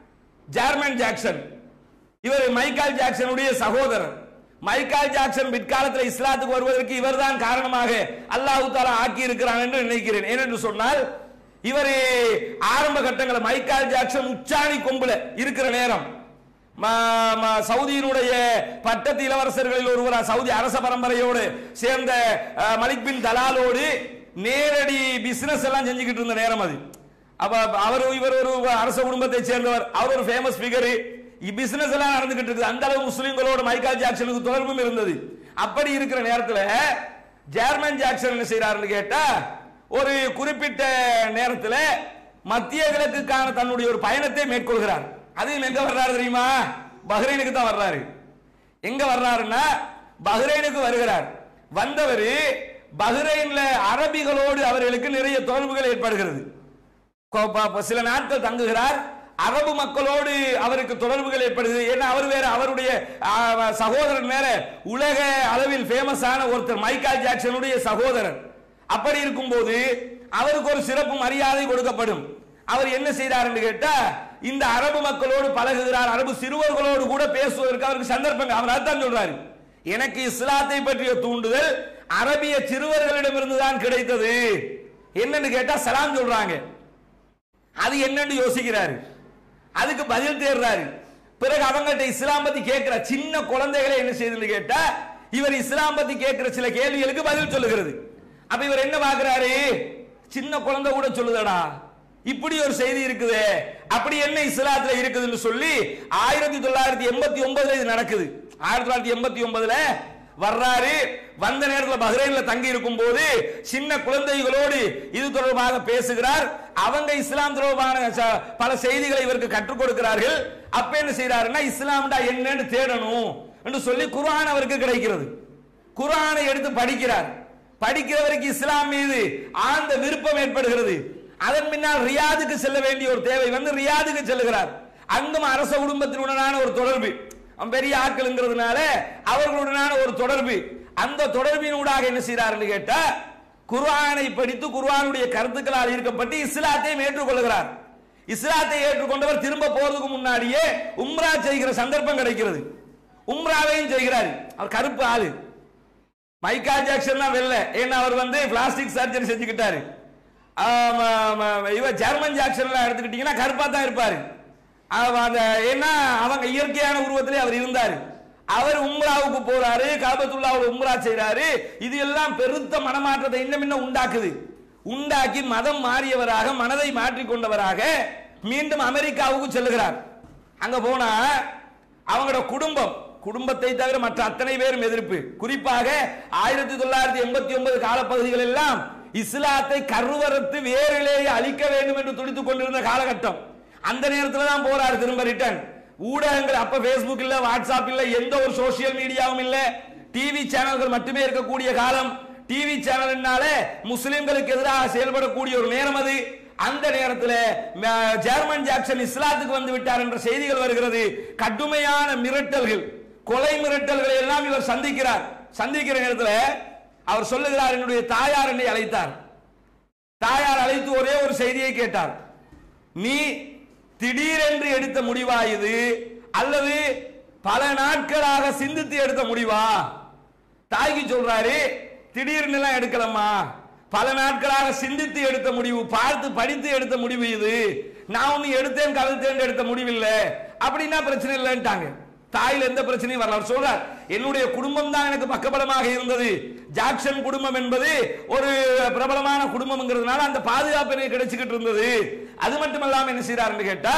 ஜார்மன் ஜாக்சன் இவர் மைக்கேல் ஜாக்சனுடைய சகோதரர் மைக்கேல் ஜாக்சன் பிற்காலத்தில் இஸ்லாத்துக்கு வருவதற்கு இவர்தான் காரணமாக அல்லாஹு தாலா ஆக்கி இருக்கிறான் என்று நினைக்கிறேன் ஏனென்று சொன்னால் இவர் ஆரம்ப கட்டங்களில் மைக்கேல் ஜாக்சன் உச்சாணி கொம்புல இருக்கிற நேரம் ம- ம- சவுதியினுடைய பட்டத்து இளவரசர்களில் ஒருவர் சவுதி அரச பரம்பரையோடு சேர்ந்த அஹ், மலிக் பின் தலாலோடு நேரடி பிசினஸ் எல்லாம் செஞ்சுக்கிட்டு இருந்த நேரம் அது அப்ப அவர் இவர் ஒரு அரச குடும்பத்தை சேர்ந்தவர் அவர் ஒரு ஃபேமஸ் ஃபிகர் பிசினஸ் எல்லாம் நடந்துகிட்டு இருக்குது அந்த அளவு முஸ்லிம்களோட மைக்கேல் ஜாக்சனுக்கு தொடர்பும் இருந்தது அப்படி இருக்கிற நேரத்தில் ஜெர்மன் ஜாக்சன் என்ன செய்யறாருன்னு கேட்டா ஒரு குறிப்பிட்ட நேரத்தில் மத்திய கிழக்குக்கான தன்னுடைய ஒரு பயணத்தை மேற்கொள்கிறார் அதையும் எங்க வர்றாரு தெரியுமா பஹ்ரைனுக்கு தான் வர்றாரு எங்க வர்றாருன்னா பஹ்ரைனுக்கு வருகிறார் வந்தவர் பஹ்ரைன்ல அரபிகளோடு அவர்களுக்கு நிறைய தொடர்புகள் ஏற்படுகிறது கொ- ப- ப- சில நாட்கள் தங்குகிறார் அரபு மக்களோடு அவருக்கு தொடர்புகள் ஏற்படுகிறது ஏன்னா அவர் வேற அவருடைய ஆ, சகோதரன் வேற உலக அளவில் ஃபேமஸான ஒருத்தர் மைக்கேல் ஜாக்சனுடைய சகோதரர் அப்படி இருக்கும்போது அவருக்கு ஒரு சிறப்பு மரியாதை கொடுக்கப்படும் அவர் என்ன செய்றார் என்று கேட்டா இந்த அரபு மக்களோடு பழகுகிறார் அரபு சிறுவர்களோடு கூட பேசுவதற்கு அவருக்கு சந்தர்ப்பம் அவர் அதான் சொல்றாரு எனக்கு இஸ்லாத்தை பற்றிய தூண்டுதல் அரபிய சிறுவர்களிடமிருந்து தான் கிடைத்தது என்னன்னு கேட்டா சலாம் சொல்றாங்க அது என்னன்னு யோசிக்கிறாரு அதுக்கு பதில் தேடுறாரு பிறகு அவங்கள்ட்ட இஸ்லாம் பத்தி கேட்கிற சின்ன குழந்தைகளை என்ன செய்யுதுன்னு கேட்டா இவர் இஸ்லாம் பத்தி கேட்கிற சில கேள்விகளுக்கு பதில் சொல்லுகிறது அப்ப இவர் என்ன பாக்குறாரு சின்ன குழந்தை கூட சொல்லுதடா இப்படி ஒரு செய்தி இருக்குது அப்படி என்ன இஸ்லாத்துல இருக்குதுன்னு சொல்லி ஆயிரத்தி தொள்ளாயிரத்தி எண்பத்தி ஒன்பதுல இது நடக்குது ஆயிரத்தி தொள்ளாயிரத்தி எண்பத்தி ஒன்பதுல வர்றாரு வந்த நேரத்தில் பஹ்ரைன்ல தங்கி இருக்கும் போது சின்ன குழந்தைகளோடு இது தொடர்பாக பேசுகிறார் அவங்க இஸ்லாம் தொடர்பான ச- பல செய்திகளை இவருக்கு கற்றுக் கொடுக்கிறார்கள் அப்ப என்ன செய்யறாருன்னா இஸ்லாம்டா என்னன்னு தேடணும் என்று சொல்லி குர்ஆன் அவருக்கு கிடைக்கிறது குர்ஆனை எடுத்து படிக்கிறார் படிக்கிறவருக்கு இஸ்லாம் மீது ஆழ்ந்த விருப்பம் ஏற்படுகிறது அதன் பின்னால் ரியாதுக்கு செல்ல வேண்டிய ஒரு தேவை வந்து ரியாதுக்கு செல்லுகிறார் அங்கும் அரச குடும்பத்தினுடனான ஒரு தொடர்பு அவன் பெரிய ஆட்கள்ங்கிறதுனால அவர்களுடனான ஒரு தொடர்பு அந்த தொடர்பினூடாக என்ன செய்யறாருன்னு கேட்டா குர்ஆனை படித்து குர்ஆனுடைய கருத்துக்களால் ஈர்க்கப்பட்டு இஸ்லாத்தையும் ஏற்றுக்கொள்கிறார் இஸ்லாத்தை ஏற்றுக்கொண்டவர் திரும்ப போறதுக்கு முன்னாடியே உம்ரா செய்கிற சந்தர்ப்பம் கிடைக்கிறது உம்ராவையும் செய்கிறார் அவர் கருப்பு ஆளு மைக்கா ஜாக்சன் தான் வெல்ல ஏன்னா அவர் வந்து பிளாஸ்டிக் சர்ஜரி செஞ்சுக்கிட்டாரு ஆமா, ஆமா, இவ ஜெர்மன் ஜாக்சன்லாம் எடுத்துக்கிட்டீங்கன்னா கருப்பா தான் இருப்பாரு அவ- அந்த ஏன்னா அவங்க இயற்கையான உருவத்திலே அவர் இருந்தார் அவர் உம்ராவுக்கு போறாரு காபத்துல்லாவில் உம்ரா செய்றாரு இது எல்லாம் பெருத்த மனமாற்றத்தை இன்னும் இன்னும் உண்டாக்குது உண்டாக்கி மதம் மாறியவராக மனதை மாற்றிக் கொண்டவராக மீண்டும் அமெரிக்காவுக்கு செல்லுகிறார் அங்க போனா அவங்களோட குடும்பம் குடும்பத்தை தவிர மற்ற அத்தனை பேரும் எதிர்ப்பு குறிப்பாக ஆயிரத்தி தொள்ளாயிரத்தி எண்பத்தி ஒன்பது காலப்பகுதிகள் எல்லாம் இஸ்லாத்தை கருவறுத்து வேறிலேயே அழிக்க வேண்டும் என்று துடித்துக் கொண்டிருந்த காலகட்டம் அந்த நேரத்தில் தான் போறாரு திரும்ப ரிட்டர்ன் ஊடகங்கள் அப்ப Facebook இல்ல வாட்ஸ்அப் இல்ல எந்த ஒரு சோசியல் மீடியாவும் இல்ல டிவி சேனல்கள் மட்டுமே இருக்கக்கூடிய காலம் டிவி சேனல்னால முஸ்லிம்களுக்கு எதிராக செயல்படக்கூடிய ஒரு நேரம் அது அந்த நேரத்தில் ம- ஜெர்மன் ஜாக்சன் இஸ்லாத்துக்கு வந்து விட்டார் என்ற செய்திகள் வருகிறது கடுமையான மிரட்டல்கள் கொலை மிரட்டல்களை எல்லாம் இவர் சந்திக்கிறார் சந்திக்கிற நேரத்தில் அவர் சொல்லுகிறார் என்னுடைய தாயார் என்னை அழைத்தார் தாயார் அழைத்து ஒரே ஒரு செய்தியை கேட்டார் நீ திடீரென்று எடுத்த முடிவா இது அல்லது பல நாட்களாக சிந்தித்து எடுத்த முடிவா தாய்க்கு சொல்றாரு திடீர்னு எல்லாம் எடுக்கலம்மா பல நாட்களாக சிந்தித்து எடுத்த முடிவு பார்த்து படித்து எடுத்த முடிவு இது நான் ஒன்னு எடுத்தேன் கவிழ்த்தேன் எடுத்த முடிவு இல்ல அப்படின்னா பிரச்சனை இல்லைன்ட்டாங்க தாயில எந்த பிரச்சனையும் வரல அவர் சொல்றார் என்னுடைய குடும்பம் தான் எனக்கு பக்கபலமாக இருந்தது ஜாக்சன் குடும்பம் என்பது ஒரு பிரபலமான குடும்பம்ங்கிறதுனால அந்த பாதுகாப்பு எனக்கு கிடைச்சுக்கிட்டு இருந்தது அது மட்டுமல்லாம என்ன செய்யறாருன்னு கேட்டா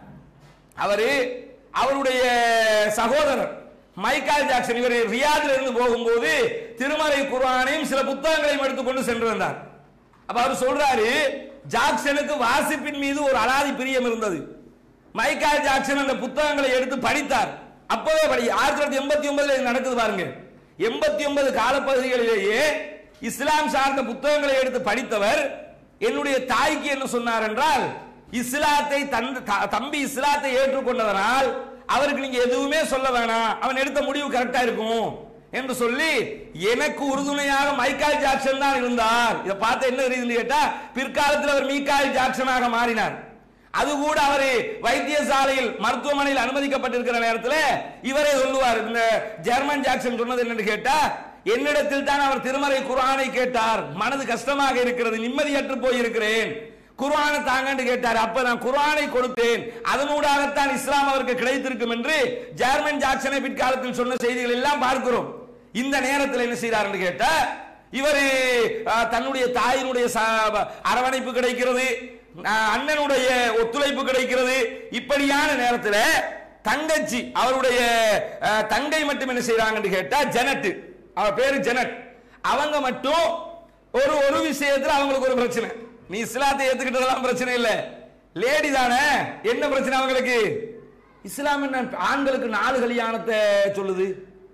அவரு அவருடைய சகோதரர் மைக்கேல் ஜாக்சன் இவர் ரியாதில் இருந்து போகும்போது திருமலை குர்ஆனையும் சில புத்தகங்களையும் எடுத்துக்கொண்டு சென்று வந்தார் அப்ப அவர் சொல்றாரு ஜாக்சனுக்கு வாசிப்பின் மீது ஒரு அலாதி பிரியம் இருந்தது மைக்கேல் ஜாக்சன் அந்த புத்தகங்களை எடுத்து படித்தார் அப்பவே படி ஆயிரத்தி தொள்ளாயிரத்தி எண்பத்தி ஒன்பதுல இது நடக்குது பாருங்க எண்பத்தி ஒன்பது காலப்பகுதிகளிலேயே இஸ்லாம் சார்ந்த புத்தகங்களை எடுத்து படித்தவர் என்னுடைய தாய்க்கு என்ன சொன்னார் என்றால் இஸ்லாத்தை தந்த த- தம்பி இஸ்லாத்தை ஏற்றுக்கொண்டதனால் அவருக்கு நீங்க எதுவுமே சொல்ல வேணாம் அவன் எடுத்த முடிவு கரெக்டா இருக்கும் என்று சொல்லி எனக்கு உறுதுணையாக மைக்கேல் ஜாக்சன் தான் இருந்தார் இதை பார்த்து என்ன தெரியுதுன்னு கேட்டா பிற்காலத்தில் அவர் மீக்கால் ஜாக்சனாக மாறினார் அது கூட அவர் வைத்தியசாலையில் மருத்துவமனையில் அனுமதிக்கப்பட்டிருக்கிற நேரத்தில் இவரே சொல்லுவார் இந்த ஜெர்மன் ஜாக்சன் சொன்னது என்னன்னு கேட்டா என்னிடத்தில் தான் அவர் திருமறை குர்ஆனை கேட்டார் மனது கஷ்டமாக இருக்கிறது நிம்மதியற்று போயிருக்கிறேன் குர்ஆனை தாங்கன்னு கேட்டார் அப்ப நான் குர்ஆனை கொடுத்தேன் அதனூடாகத்தான் இஸ்லாம் அவருக்கு கிடைத்திருக்கும் என்று ஜெர்மன் ஜாக்சனை பிற்காலத்தில் சொன்ன செய்திகள் எல்லாம் பார்க்கிறோம் இந்த நேரத்தில் என்ன செய்யறாருன்னு கேட்டா இவர் தன்னுடைய தாயினுடைய ச- அரவணைப்பு கிடைக்கிறது அஹ், அண்ணனுடைய ஒத்துழைப்பு கிடைக்கிறது இப்படியான நேரத்தில் தங்கச்சி அவருடைய அஹ், தங்கை மட்டும் என்ன செய்றாங்கன்னு கேட்டா ஜெனட் அவ பேரு ஜெனட் அவங்க மட்டும் ஒரு ஒரு விஷயத்துல அவங்களுக்கு ஒரு பிரச்சனை நீ இஸ்லாத்தை ஏத்துக்கிட்டதெல்லாம் பிரச்சனை இல்ல லேடி தானே என்ன பிரச்சனை அவங்களுக்கு இஸ்லாம் என்ன ஆண்களுக்கு நாலு கல்யாணத்தை சொல்லுது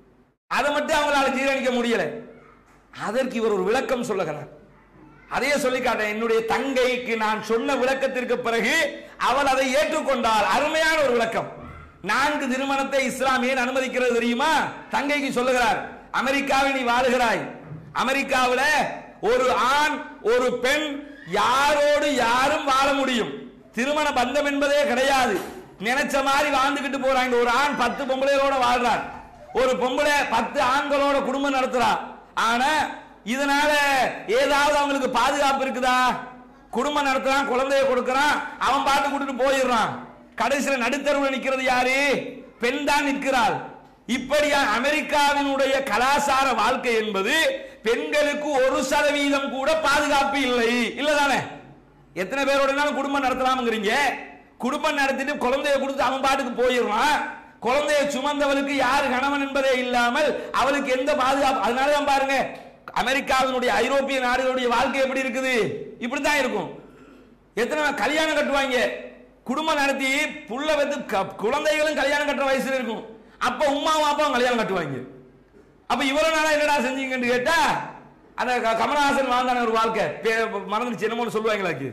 அதை மட்டும் அவங்களால ஜீரணிக்க முடியல அதற்கு இவர் ஒரு விளக்கம் சொல்லுகிறார் அதையே சொல்லி காட்டேன் என்னுடைய தங்கைக்கு நான் சொன்ன விளக்கத்திற்கு பிறகு அவள் அதை ஏற்றுக்கொண்டாள் அருமையான ஒரு விளக்கம் நான்கு திருமணத்தை இஸ்லாம் ஏன் அனுமதிக்கிறது தெரியுமா தங்கைக்கு சொல்லுகிறார் அமெரிக்காவில் நீ வாழுகிறாய் அமெரிக்காவில் ஒரு ஆண் ஒரு பெண் யாரோடு யாரும் வாழ முடியும் திருமண பந்தம் என்பதே கிடையாது நினைச்ச மாதிரி வாழ்ந்துகிட்டு போறாங்க ஒரு ஆண் பத்து பொம்பளையோட வாழ்றான் ஒரு பொம்பளை பத்து ஆண்களோட குடும்பம் நடத்துறா ஆனா இதனால ஏதாவது அவங்களுக்கு பாதுகாப்பு இருக்குதா குடும்பம் நடத்துறான் குழந்தைய கொடுக்கறான் அவன் பாட்டு கூட்டிட்டு போயிடுறான் கடைசியில் நடுத்தருவில் நிக்கிறது யாரு பெண் தான் நிற்கிறாள் இப்படியா அமெரிக்காவினுடைய கலாச்சார வாழ்க்கை என்பது பெண்களுக்கு ஒரு சதவீதம் கூட பாதுகாப்பு இல்லை இல்லதானே எத்தனை பேரோடனாலும் குடும்பம் நடத்தலாம்ங்கிறீங்க குடும்பம் நடத்திட்டு குழந்தைய கொடுத்து அவன் பாட்டுக்கு போயிடுறான் குழந்தைய சுமந்தவளுக்கு யார் கணவன் என்பதே இல்லாமல் அவளுக்கு எந்த பாதுகாப்பு அதனால தான் பாருங்க அமெரிக்காவினுடைய ஐரோப்பிய நாடுகளுடைய வாழ்க்கை எப்படி இருக்குது இப்படித்தான் இருக்கும் எத்தனை நாள் கல்யாணம் கட்டுவாங்க குடும்பம் நடத்தி புள்ள வந்து க- குழந்தைகளும் கல்யாணம் கட்டுற வயசுல இருக்கும் அப்ப உமாவும் அப்பாவும் கல்யாணம் கட்டுவாங்க அப்ப இவ்வளவு நாளா என்னடா செஞ்சீங்கன்னு கேட்டா அந்த க- கமலஹாசன் வாழ்ந்தான ஒரு வாழ்க்கை பே- மறந்துடுச்சு என்னமோன்னு சொல்லுவாங்களாக்கு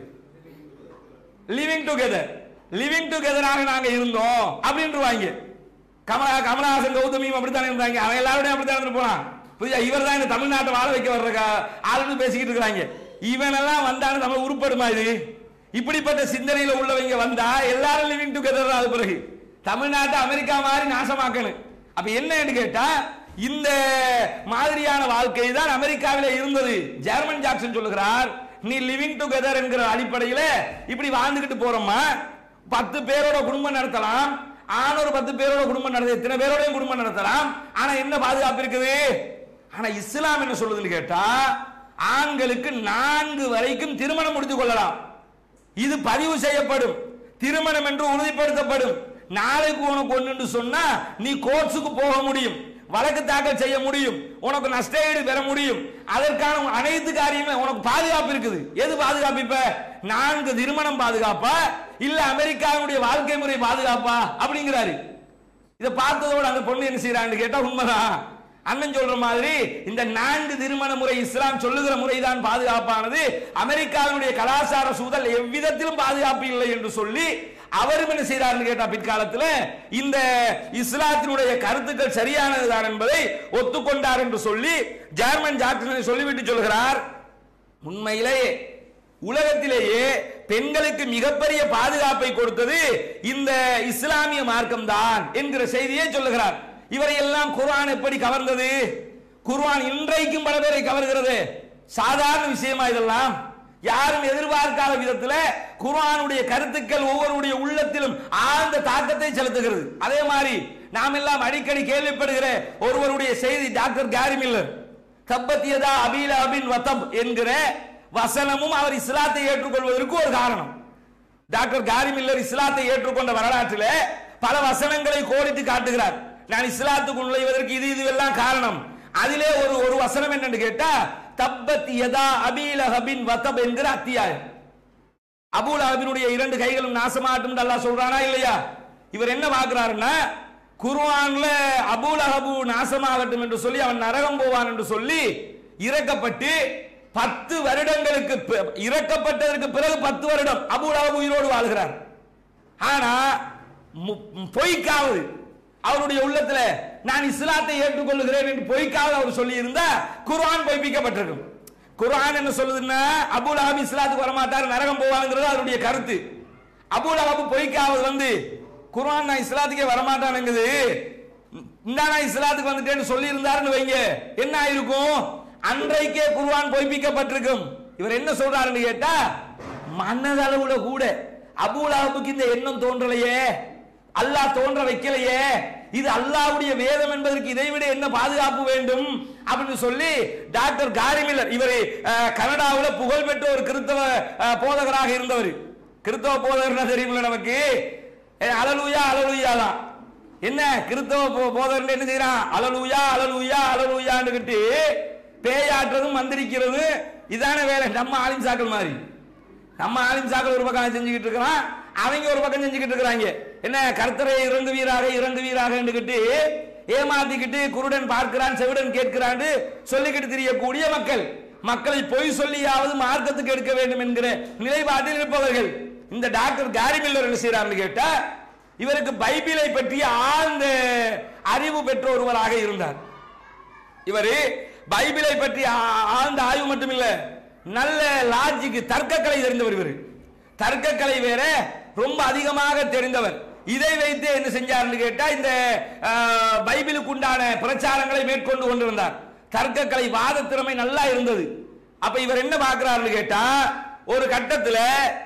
லிவிங் டுகெதர் லிவிங் டுகெதராக நாங்க இருந்தோம் அப்படின்ட்டுருவாங்க கமலா கமலஹாசன் கௌதமியும் அப்படித்தானே இருந்தாங்க அவன் எல்லாரோடையும் அப்படித்தான் இருந்துட்டு போனான் புரியா இவர் தான் இந்த தமிழ்நாட்டை வாழ வைக்க வர்ற கா- ஆளுன்னு பேசிக்கிட்டு இருக்கிறாங்க இவனெல்லாம் வந்தாலும் நம்ம உருப்படுமா இது இப்படிப்பட்ட சிந்தனையில உள்ளவங்க வந்தா எல்லாரும் லிவிங் டுகெதர் அது பிறகு தமிழ்நாட்டை அமெரிக்கா மாதிரி நாசமாக்கணும் அப்ப என்னன்னு கேட்டா இந்த மாதிரியான வாழ்க்கை தான் அமெரிக்காவிலே இருந்தது ஜெர்மன் ஜாக்சன் சொல்லுகிறார் நீ லிவிங் டுகெதர் என்கிற அடிப்படையில இப்படி வாழ்ந்துகிட்டு போறோமா பத்து பேரோட குடும்பம் நடத்தலாம் ஆண் ஒரு பத்து பேரோட குடும்பம் நடத்த எத்தனை பேரோடையும் குடும்பம் நடத்தலாம் ஆனா என்ன பாதுகாப்பு இருக்குது ஆனா இஸ்லாம் என்ன சொல்லுதுன்னு கேட்டா ஆண்களுக்கு நான்கு வரைக்கும் திருமணம் முடித்துக் கொள்ளலாம் இது பதிவு செய்யப்படும் திருமணம் என்று உறுதிப்படுத்தப்படும் நாளைக்கு உனக்கு ஒன்று சொன்னா நீ கோர்ட்ஸுக்கு போக முடியும் வழக்கு தாக்கல் செய்ய முடியும் உனக்கு நஷ்டஈடு பெற முடியும் அதற்கான அனைத்து காரியமே உனக்கு பாதுகாப்பு இருக்குது எது பாதுகாப்பு இப்ப நான்கு திருமணம் பாதுகாப்பா இல்ல அமெரிக்காவுடைய வாழ்க்கை முறை பாதுகாப்பா அப்படிங்கிறாரு இதை பார்த்ததோட அந்த பொண்ணு என்ன செய்யறான்னு கேட்டா உண்மைதான் அண்ணன் சொல்ற மாதிரி இந்த நான்கு திருமண முறை இஸ்லாம் சொல்லுகிற முறைதான் பாதுகாப்பானது அமெரிக்காவினுடைய கலாச்சார சூழல் எவ்விதத்திலும் பாதுகாப்பு இல்லை என்று சொல்லி அவரும் என்ன செய்யறாருன்னு கேட்டா பிற்காலத்தில் இந்த இஸ்லாத்தினுடைய கருத்துக்கள் சரியானதுதான் என்பதை ஒத்துக்கொண்டார் என்று சொல்லி ஜெர்மன் ஜாக்சனை சொல்லிவிட்டு சொல்கிறார் உண்மையிலேயே உலகத்திலேயே பெண்களுக்கு மிகப்பெரிய பாதுகாப்பை கொடுத்தது இந்த இஸ்லாமிய மார்க்கம் தான் என்கிற செய்தியை சொல்லுகிறார் இவரை எல்லாம் குர்ஆன் எப்படி கவர்ந்தது குர்ஆன் இன்றைக்கும் பல பேரை கவர்கிறது சாதாரண விஷயமா இதெல்லாம் யாரும் எதிர்பார்க்காத விதத்துல குர்ஆனுடைய கருத்துக்கள் ஒவ்வொருடைய உள்ளத்திலும் ஆழ்ந்த தாக்கத்தை செலுத்துகிறது அதே மாதிரி நாம் எல்லாம் அடிக்கடி கேள்விப்படுகிற ஒருவருடைய செய்தி டாக்டர் கேரி மில்லர் தப்பத்தியதா அபீல அபின் வத்தப் என்கிற வசனமும் அவர் இஸ்லாத்தை ஏற்றுக்கொள்வதற்கு ஒரு காரணம் டாக்டர் காரி மில்லர் இஸ்லாத்தை ஏற்றுக்கொண்ட வரலாற்றில் பல வசனங்களை கோடிட்டு காட்டுகிறார் நான் இஸ்லாத்துக்கு நுழைவதற்கு இது இதுவெல்லாம் காரணம் அதிலே ஒரு ஒரு வசனம் என்னன்னு கேட்டா தப்பத் யதா அபீலஹபின் வத்தப் என்கிற அத்தியாயம் அபூல் அஹபினுடைய இரண்டு கைகளும் நாசமாட்டும் அல்லாஹ் சொல்றானா இல்லையா இவர் என்ன பார்க்கிறாருன்னா குர்ஆன்ல அபூல் அஹபு நாசமாகட்டும் என்று சொல்லி அவன் நரகம் போவான் என்று சொல்லி இறக்கப்பட்டு பத்து வருடங்களுக்கு பி- இறக்கப்பட்டதற்கு பிறகு பத்து வருடம் அபூல் அஹபு உயிரோடு வாழ்கிறார் ஆனா மு- பொய்க்காவது அவருடைய உள்ளத்துல நான் இஸ்லாத்தை ஏற்றுக்கொள்ளுகிறேன் என்று பொய்க்காவது அவர் சொல்லி இருந்தா குர்ஆன் பொய்ப்பிக்கப்பட்டிருக்கும் குர்ஆன் என்ன சொல்லுதுன்னா அபுல் அஹப் இஸ்லாத்துக்கு வரமாட்டார் நரகம் போவாங்கிறது அவருடைய கருத்து அபுல் அஹப் பொய்க்காவது வந்து குர்ஆன் நான் இஸ்லாத்துக்கே வரமாட்டானுங்குது இந்த நான் இஸ்லாத்துக்கு வந்துட்டேன்னு சொல்லி இருந்தாருன்னு வைங்க என்ன ஆயிருக்கும் அன்றைக்கே குர்ஆன் பொய்ப்பிக்கப்பட்டிருக்கும் இவர் என்ன சொல்றாருன்னு கேட்டா மனதளவுல கூட அபூல் அஹபுக்கு இந்த எண்ணம் தோன்றலையே அல்லாஹ் தோன்ற வைக்கலையே இது அல்லாஹ்வுடைய வேதம் என்பதற்கு இதைவிட என்ன பாதுகாப்பு வேண்டும் அப்படின்னு சொல்லி டாக்டர் காரிமில்லர் இவர் கனடாவில் புகழ்பெற்ற ஒரு கிறிஸ்தவ அஹ், போதகராக இருந்தவர் கிறிஸ்தவ போதகர்னா தெரியுமில்ல நமக்கு ஏ, அலலுயா அலலுயா தான் என்ன கிறிஸ்தவ போ- போதகர்கள் என்ன செய்யறான் அலலுயா அலலுயா அலலுயான்னு பேயாட்டுறதும் மந்திரிக்கிறதும் இதான வேலை நம்ம ஆலிம் சாக்கள் மாதிரி நம்ம ஆலிம் சாக்கள் ஒரு பக்கம் செஞ்சுக்கிட்டு இருக்கிறான் அவங்க ஒரு பக்கம் செஞ்சுக்கிட்டு இருக்கிறாங்க என்ன கர்த்தரை இறங்கு வீராக இறங்கு வீராக என்றுக்கிட்டு ஏமாத்திக்கிட்டு குருடன் பார்க்கிறான் செவிடன் கேட்கிறான்னு சொல்லிக்கிட்டு தெரியக்கூடிய மக்கள் மக்களை பொய் சொல்லியாவது மார்க்கத்துக்கு எடுக்க வேண்டும் என்கிற நிலைப்பாட்டில் இருப்பவர்கள் இந்த டாக்டர் கேரி மில்லர் என்ன செய்யறாருன்னு கேட்டா இவருக்கு பைபிளை பற்றிய ஆழ்ந்த அறிவு பெற்ற ஒருவராக இருந்தார் இவர் பைபிளை பற்றி ஆ- ஆழ்ந்த ஆய்வு மட்டும் இல்ல நல்ல லாஜிக் தர்க்கக்கலை தெரிந்தவர் இவர் தர்க்கக்கலை வேற ரொம்ப அதிகமாக தெரிந்தவர் இதை வைத்து என்ன செஞ்சார்னு கேட்டா இந்த ஆ, பைபிளுக்கு உண்டான பிரச்சாரங்களை மேற்கொண்டு கொண்டிருந்தார் தர்க்கக்கலை வாத திறமை நல்லா இருந்தது அப்ப இவர் என்ன பார்க்கிறாருன்னு கேட்டா ஒரு கட்டத்துல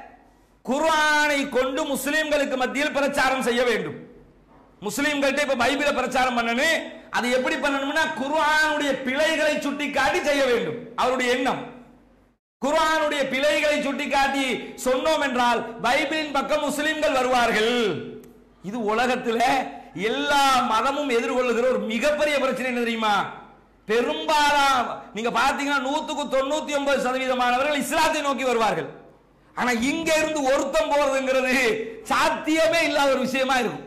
குர்ஆனை கொண்டு முஸ்லிம்களுக்கு மத்தியில் பிரச்சாரம் செய்ய வேண்டும் முஸ்லிம்கள்ட்ட இப்ப பைபிளை பிரச்சாரம் பண்ணணும் அது எப்படி பண்ணணும்னா குர்ஆனுடைய பிழைகளை சுட்டிக்காட்டி செய்ய வேண்டும் அவருடைய எண்ணம் குர்ஆனுடைய குர்ஆனுடைய பிழைகளை சுட்டிக்காட்டி சொன்னோம் என்றால் பைபிளின் பக்கம் முஸ்லிம்கள் வருவார்கள் இது உலகத்தில் எல்லா மதமும் எதிர்கொள்ளுகிற ஒரு மிகப்பெரிய பிரச்சனை என்ன தெரியுமா பெரும்பாலும் நீங்க பாத்தீங்கன்னா நூத்துக்கு தொண்ணூத்தி ஒன்பது சதவீதமானவர்கள் இஸ்லாத்தை நோக்கி வருவார்கள் ஆனா இங்க இருந்து ஒருத்தம் போறதுங்கிறது சாத்தியமே இல்லாத ஒரு விஷயமா இருக்கும்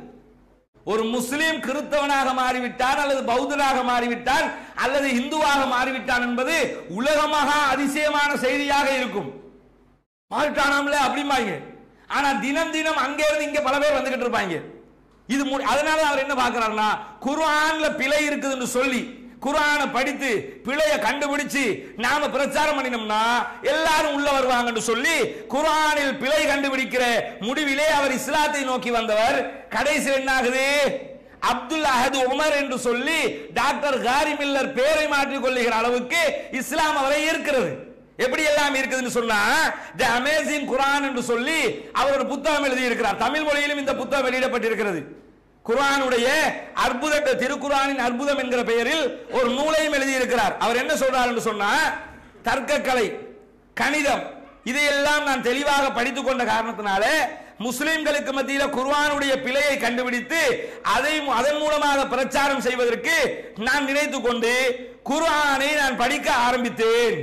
ஒரு முஸ்லீம் கிறிஸ்தவனாக மாறிவிட்டான் அல்லது பௌத்தனாக மாறிவிட்டான் அல்லது இந்துவாக மாறிவிட்டான் என்பது உலகமாக அதிசயமான செய்தியாக இருக்கும் மாறிட்டானாம்ல அப்படிம்பாங்க ஆனா தினம் தினம் அங்கே இருந்து இங்க பல பேர் வந்துகிட்டு இருப்பாங்க இது மு- அதனால அவர் என்ன பார்க்கறாருன்னா குர்ஆன்ல பிழை இருக்குதுன்னு சொல்லி குர்ஆனை படித்து பிழைய கண்டுபிடிச்சு நாம பிரச்சாரம் பண்ணினோம்னா எல்லாரும் உள்ள வருவாங்கன்னு சொல்லி குர்ஆனில் பிழை கண்டுபிடிக்கிற முடிவிலே அவர் இஸ்லாத்தை நோக்கி வந்தவர் கடைசியில் என்ன ஆகுது அப்துல் அஹது உமர் என்று சொல்லி டாக்டர் காரி மில்லர் பேரை மாற்றிக் கொள்ளுகிற அளவுக்கு இஸ்லாம் அவரை இருக்கிறது எப்படி எல்லாம் இருக்குதுன்னு சொன்னா தி அமேசிங் குரான் என்று சொல்லி அவர் ஒரு புத்தகம் எழுதி இருக்கிறார் தமிழ் மொழியிலும் இந்த புத்தகம் வெளியிடப்பட்டிருக்கிறது குர்ஆனுடைய அற்புத திருக்குரானின் அற்புதம் என்கிற பெயரில் ஒரு நூலையும் எழுதி இருக்கிறார் அவர் என்ன சொல்றார் என்று சொன்னா தர்க்கக்கலை கணிதம் இதையெல்லாம் நான் தெளிவாக படித்துக் கொண்ட காரணத்தினால முஸ்லிம்களுக்கு மத்தியில குர்ஆனுடைய பிழையை கண்டுபிடித்து அதை அதன் மூலமாக பிரச்சாரம் செய்வதற்கு நான் நினைத்துக் கொண்டு குர்ஆனை நான் படிக்க ஆரம்பித்தேன்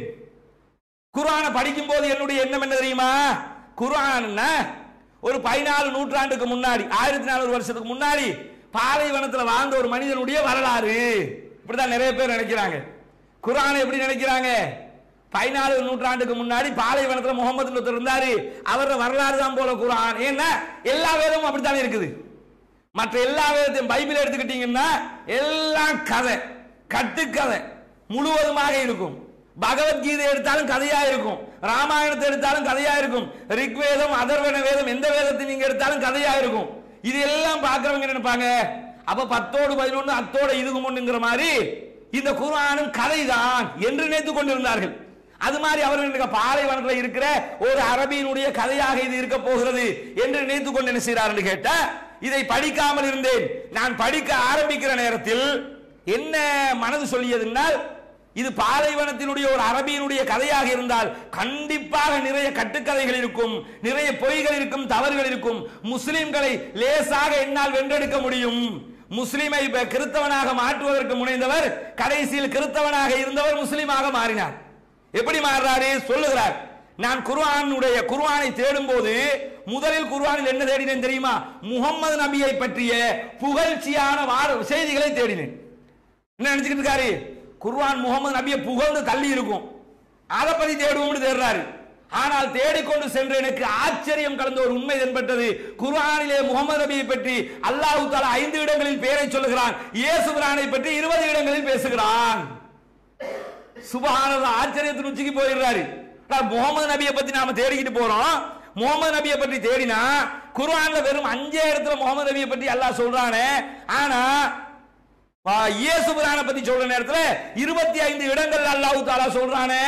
குர்ஆனை படிக்கும் போது என்னுடைய எண்ணம் என்ன தெரியுமா குர்ஆன் ஒரு பதினாலு நூற்றாண்டுக்கு முன்னாடி ஆயிரத்தி நானூறு வருஷத்துக்கு முன்னாடி பாலைவனத்தில் வாழ்ந்த ஒரு மனிதனுடைய வரலாறு இப்படிதான் நிறைய பேர் நினைக்கிறாங்க குர்ஆனை எப்படி நினைக்கிறாங்க பதினாலு நூற்றாண்டுக்கு முன்னாடி பாலைவனத்தில் முகமது ஒருத்தர் இருந்தாரு அவரோட வரலாறு தான் போல குர்ஆன் ஏன்னா எல்லா வேதமும் அப்படித்தானே இருக்குது மற்ற எல்லா வேதத்தையும் பைபிள் எடுத்துக்கிட்டீங்கன்னா எல்லாம் கதை கட்டுக்கதை முழுவதுமாக இருக்கும் பகவத்கீதை எடுத்தாலும் கதையா இருக்கும் ராமாயணத்தை எடுத்தாலும் கதையா இருக்கும் ரிக்வேதம் அதர்வன வேதம் எந்த வேதத்தை நீங்க எடுத்தாலும் கதையா இருக்கும் இது எல்லாம் பார்க்கறவங்க என்ன நினைப்பாங்க அப்ப பத்தோடு பதினொன்று அத்தோட இதுக்கு முன்னுங்கிற மாதிரி இந்த குர்ஆனும் கதைதான் என்று நினைத்துக் கொண்டிருந்தார்கள் அது மாதிரி அவர்கள் பாலைவனத்தில் இருக்கிற ஒரு அரபியினுடைய கதையாக இது இருக்க போகிறது என்று நினைத்துக் கொண்டு என்ன செய்கிறார்கள் கேட்டா இதை படிக்காமல் இருந்தேன் நான் படிக்க ஆரம்பிக்கிற நேரத்தில் என்ன மனது சொல்லியதுனால் இது பாலைவனத்தினுடைய ஒரு அரபியினுடைய கதையாக இருந்தால் கண்டிப்பாக நிறைய கட்டுக்கதைகள் இருக்கும் நிறைய பொய்கள் இருக்கும் தவறுகள் இருக்கும் முஸ்லிம்களை லேசாக என்னால் வென்றெடுக்க முடியும் முஸ்லிமை இப்ப கிறிஸ்தவனாக மாற்றுவதற்கு முனைந்தவர் கடைசியில் கிறிஸ்தவனாக இருந்தவர் முஸ்லிமாக மாறினார் எப்படி மாறுறாரு சொல்லுகிறார் நான் குர்ஆனுடைய குர்ஆனை தேடும் போது முதலில் குர்ஆனில் என்ன தேடினேன் தெரியுமா முகம்மது நபியை பற்றிய புகழ்ச்சியான வார- செய்திகளை தேடினேன் என்ன நினைச்சுக்கிட்டு இருக்காரு குர்ஆன் முகமது நபியை புகழ்ந்து தள்ளி இருக்கும் அதை பத்தி தேடுவோம்னு தேடுறாரு ஆனால் தேடிக்கொண்டு சென்ற எனக்கு ஆச்சரியம் கலந்த ஒரு உண்மை தென்பட்டது குர்ஆனிலே முகமது நபியை பற்றி அல்லாஹ் தஆலா ஐந்து இடங்களில் பெயரை சொல்லுகிறான் இயேசு பிரானை பற்றி இருபது இடங்களில் பேசுகிறான் சுபஹானல்லாஹ் ஆச்சரியத்தின் உச்சிக்கு போயிடுறாரு ஆனா, முகமது நபியை பத்தி நாம தேடிக்கிட்டு போறோம் முகமது நபியை பற்றி தேடினா குர்ஆன்ல வெறும் அஞ்சே இடத்துல முகமது நபியை பற்றி அல்லாஹ் சொல்றானே ஆனா ஆ, இயேசு பிரானை பத்தி சொல்ற நேரத்துல இருபத்தி ஐந்து இடங்கள் அல்லாஹ் தாலா சொல்றானே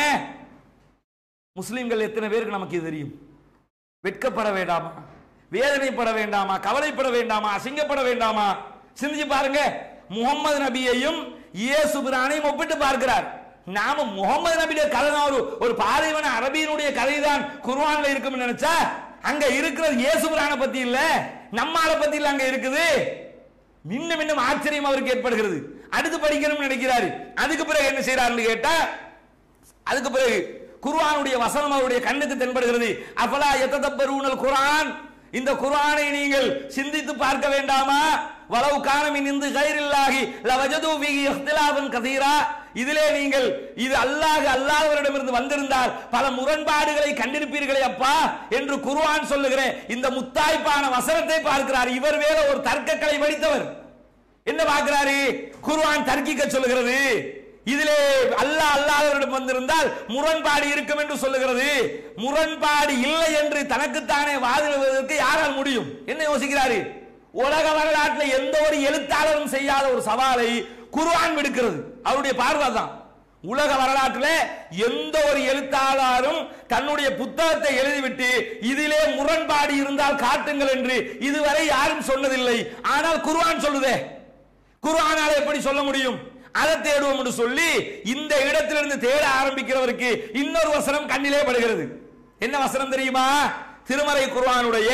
முஸ்லிம்கள் எத்தனை பேருக்கு நமக்கு இது தெரியும் வெட்கப்பட வேண்டாமா வேதனைப்பட வேண்டாமா கவலைப்பட வேண்டாமா அசிங்கப்பட வேண்டாமா சிந்திச்சு பாருங்க முகமது நபியையும் இயேசு பிரானையும் ஒப்பிட்டு பார்க்கிறார் நாம முகமது நபியுடைய கதை தான் ஒரு ஒரு பாலைவன அரபியினுடைய கதை தான் குர்ஆன்ல இருக்கும்னு நினைச்சா அங்க இருக்கிறது இயேசு பிரானை பத்தி இல்ல நம்மால பத்தி இல்ல அங்க இருக்குது இன்னும் இன்னும் ஆச்சரியம் அவருக்கு ஏற்படுகிறது அடுத்து படிக்கணும்னு நினைக்கிறாரு அதுக்கு பிறகு என்ன செய்யறாருன்னு கேட்டா அதுக்கு பிறகு குர்ஆனுடைய வசனம் அவருடைய கண்ணுக்கு தென்படுகிறது அஃபலா யத்ததப்பரூனல் குர்ஆன் இந்த குர்ஆனை நீங்கள் சிந்தித்து பார்க்க வேண்டாமா வலவு காணமின் இந்து கைரில்லாகி லவஜது ஃபீஹி இஹ்திலாஃபன் கதீரா இதிலே நீங்கள் இது அல்லாஹ் அல்லாஹ்வரிடமிருந்து வந்திருந்தால் பல முரண்பாடுகளை கண்டிருப்பீர்களே அப்பா என்று குர்ஆன் சொல்லுகிற இந்த முத்தாய்ப்பான வசனத்தை பார்க்கிறார் இவர் வேற ஒரு தர்க்கக்கலை படித்தவர் என்ன பார்க்கிறாரு குர்ஆன் தர்க்கிக்க சொல்லுகிறது இதிலே அல்லாஹ் அல்லாஹ்விடம் வந்திருந்தால் முரண்பாடு இருக்கும் என்று சொல்லுகிறது முரண்பாடு இல்லை என்று தனக்குத்தானே வாதிடுவதற்கு யாரால் முடியும் என்ன யோசிக்கிறாரு உலக வரலாற்றில் எந்த ஒரு எழுத்தாளரும் செய்யாத ஒரு சவாலை குர்ஆன் விடுக்கிறது அவருடைய பார்வை தான் உலக வரலாற்றில் எந்த ஒரு எழுத்தாளரும் தன்னுடைய புத்தகத்தை எழுதிவிட்டு இதிலே முரண்பாடு இருந்தால் காட்டுங்கள் என்று இதுவரை யாரும் சொன்னதில்லை ஆனால் குர்ஆன் சொல்லுதே குர்ஆனால எப்படி சொல்ல முடியும் அதை தேடுவோம் என்று சொல்லி இந்த இடத்திலிருந்து தேட ஆரம்பிக்கிறவருக்கு இன்னொரு வசனம் கண்ணிலே படுகிறது என்ன வசனம் தெரியுமா திருமறை குர்ஆனுடைய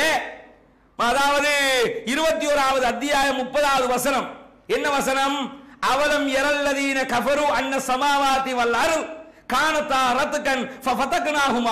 அதாவது இருபத்தி ஓராவது அத்தியாயம் முப்பதாவது வசனம் என்ன வசனம் அவலம் எரல்லதீன கஃபரு அன்ன சமாவாதி வல்லாரு காணத்தா ரத்துக்கன் ஃபதக்னாகுமா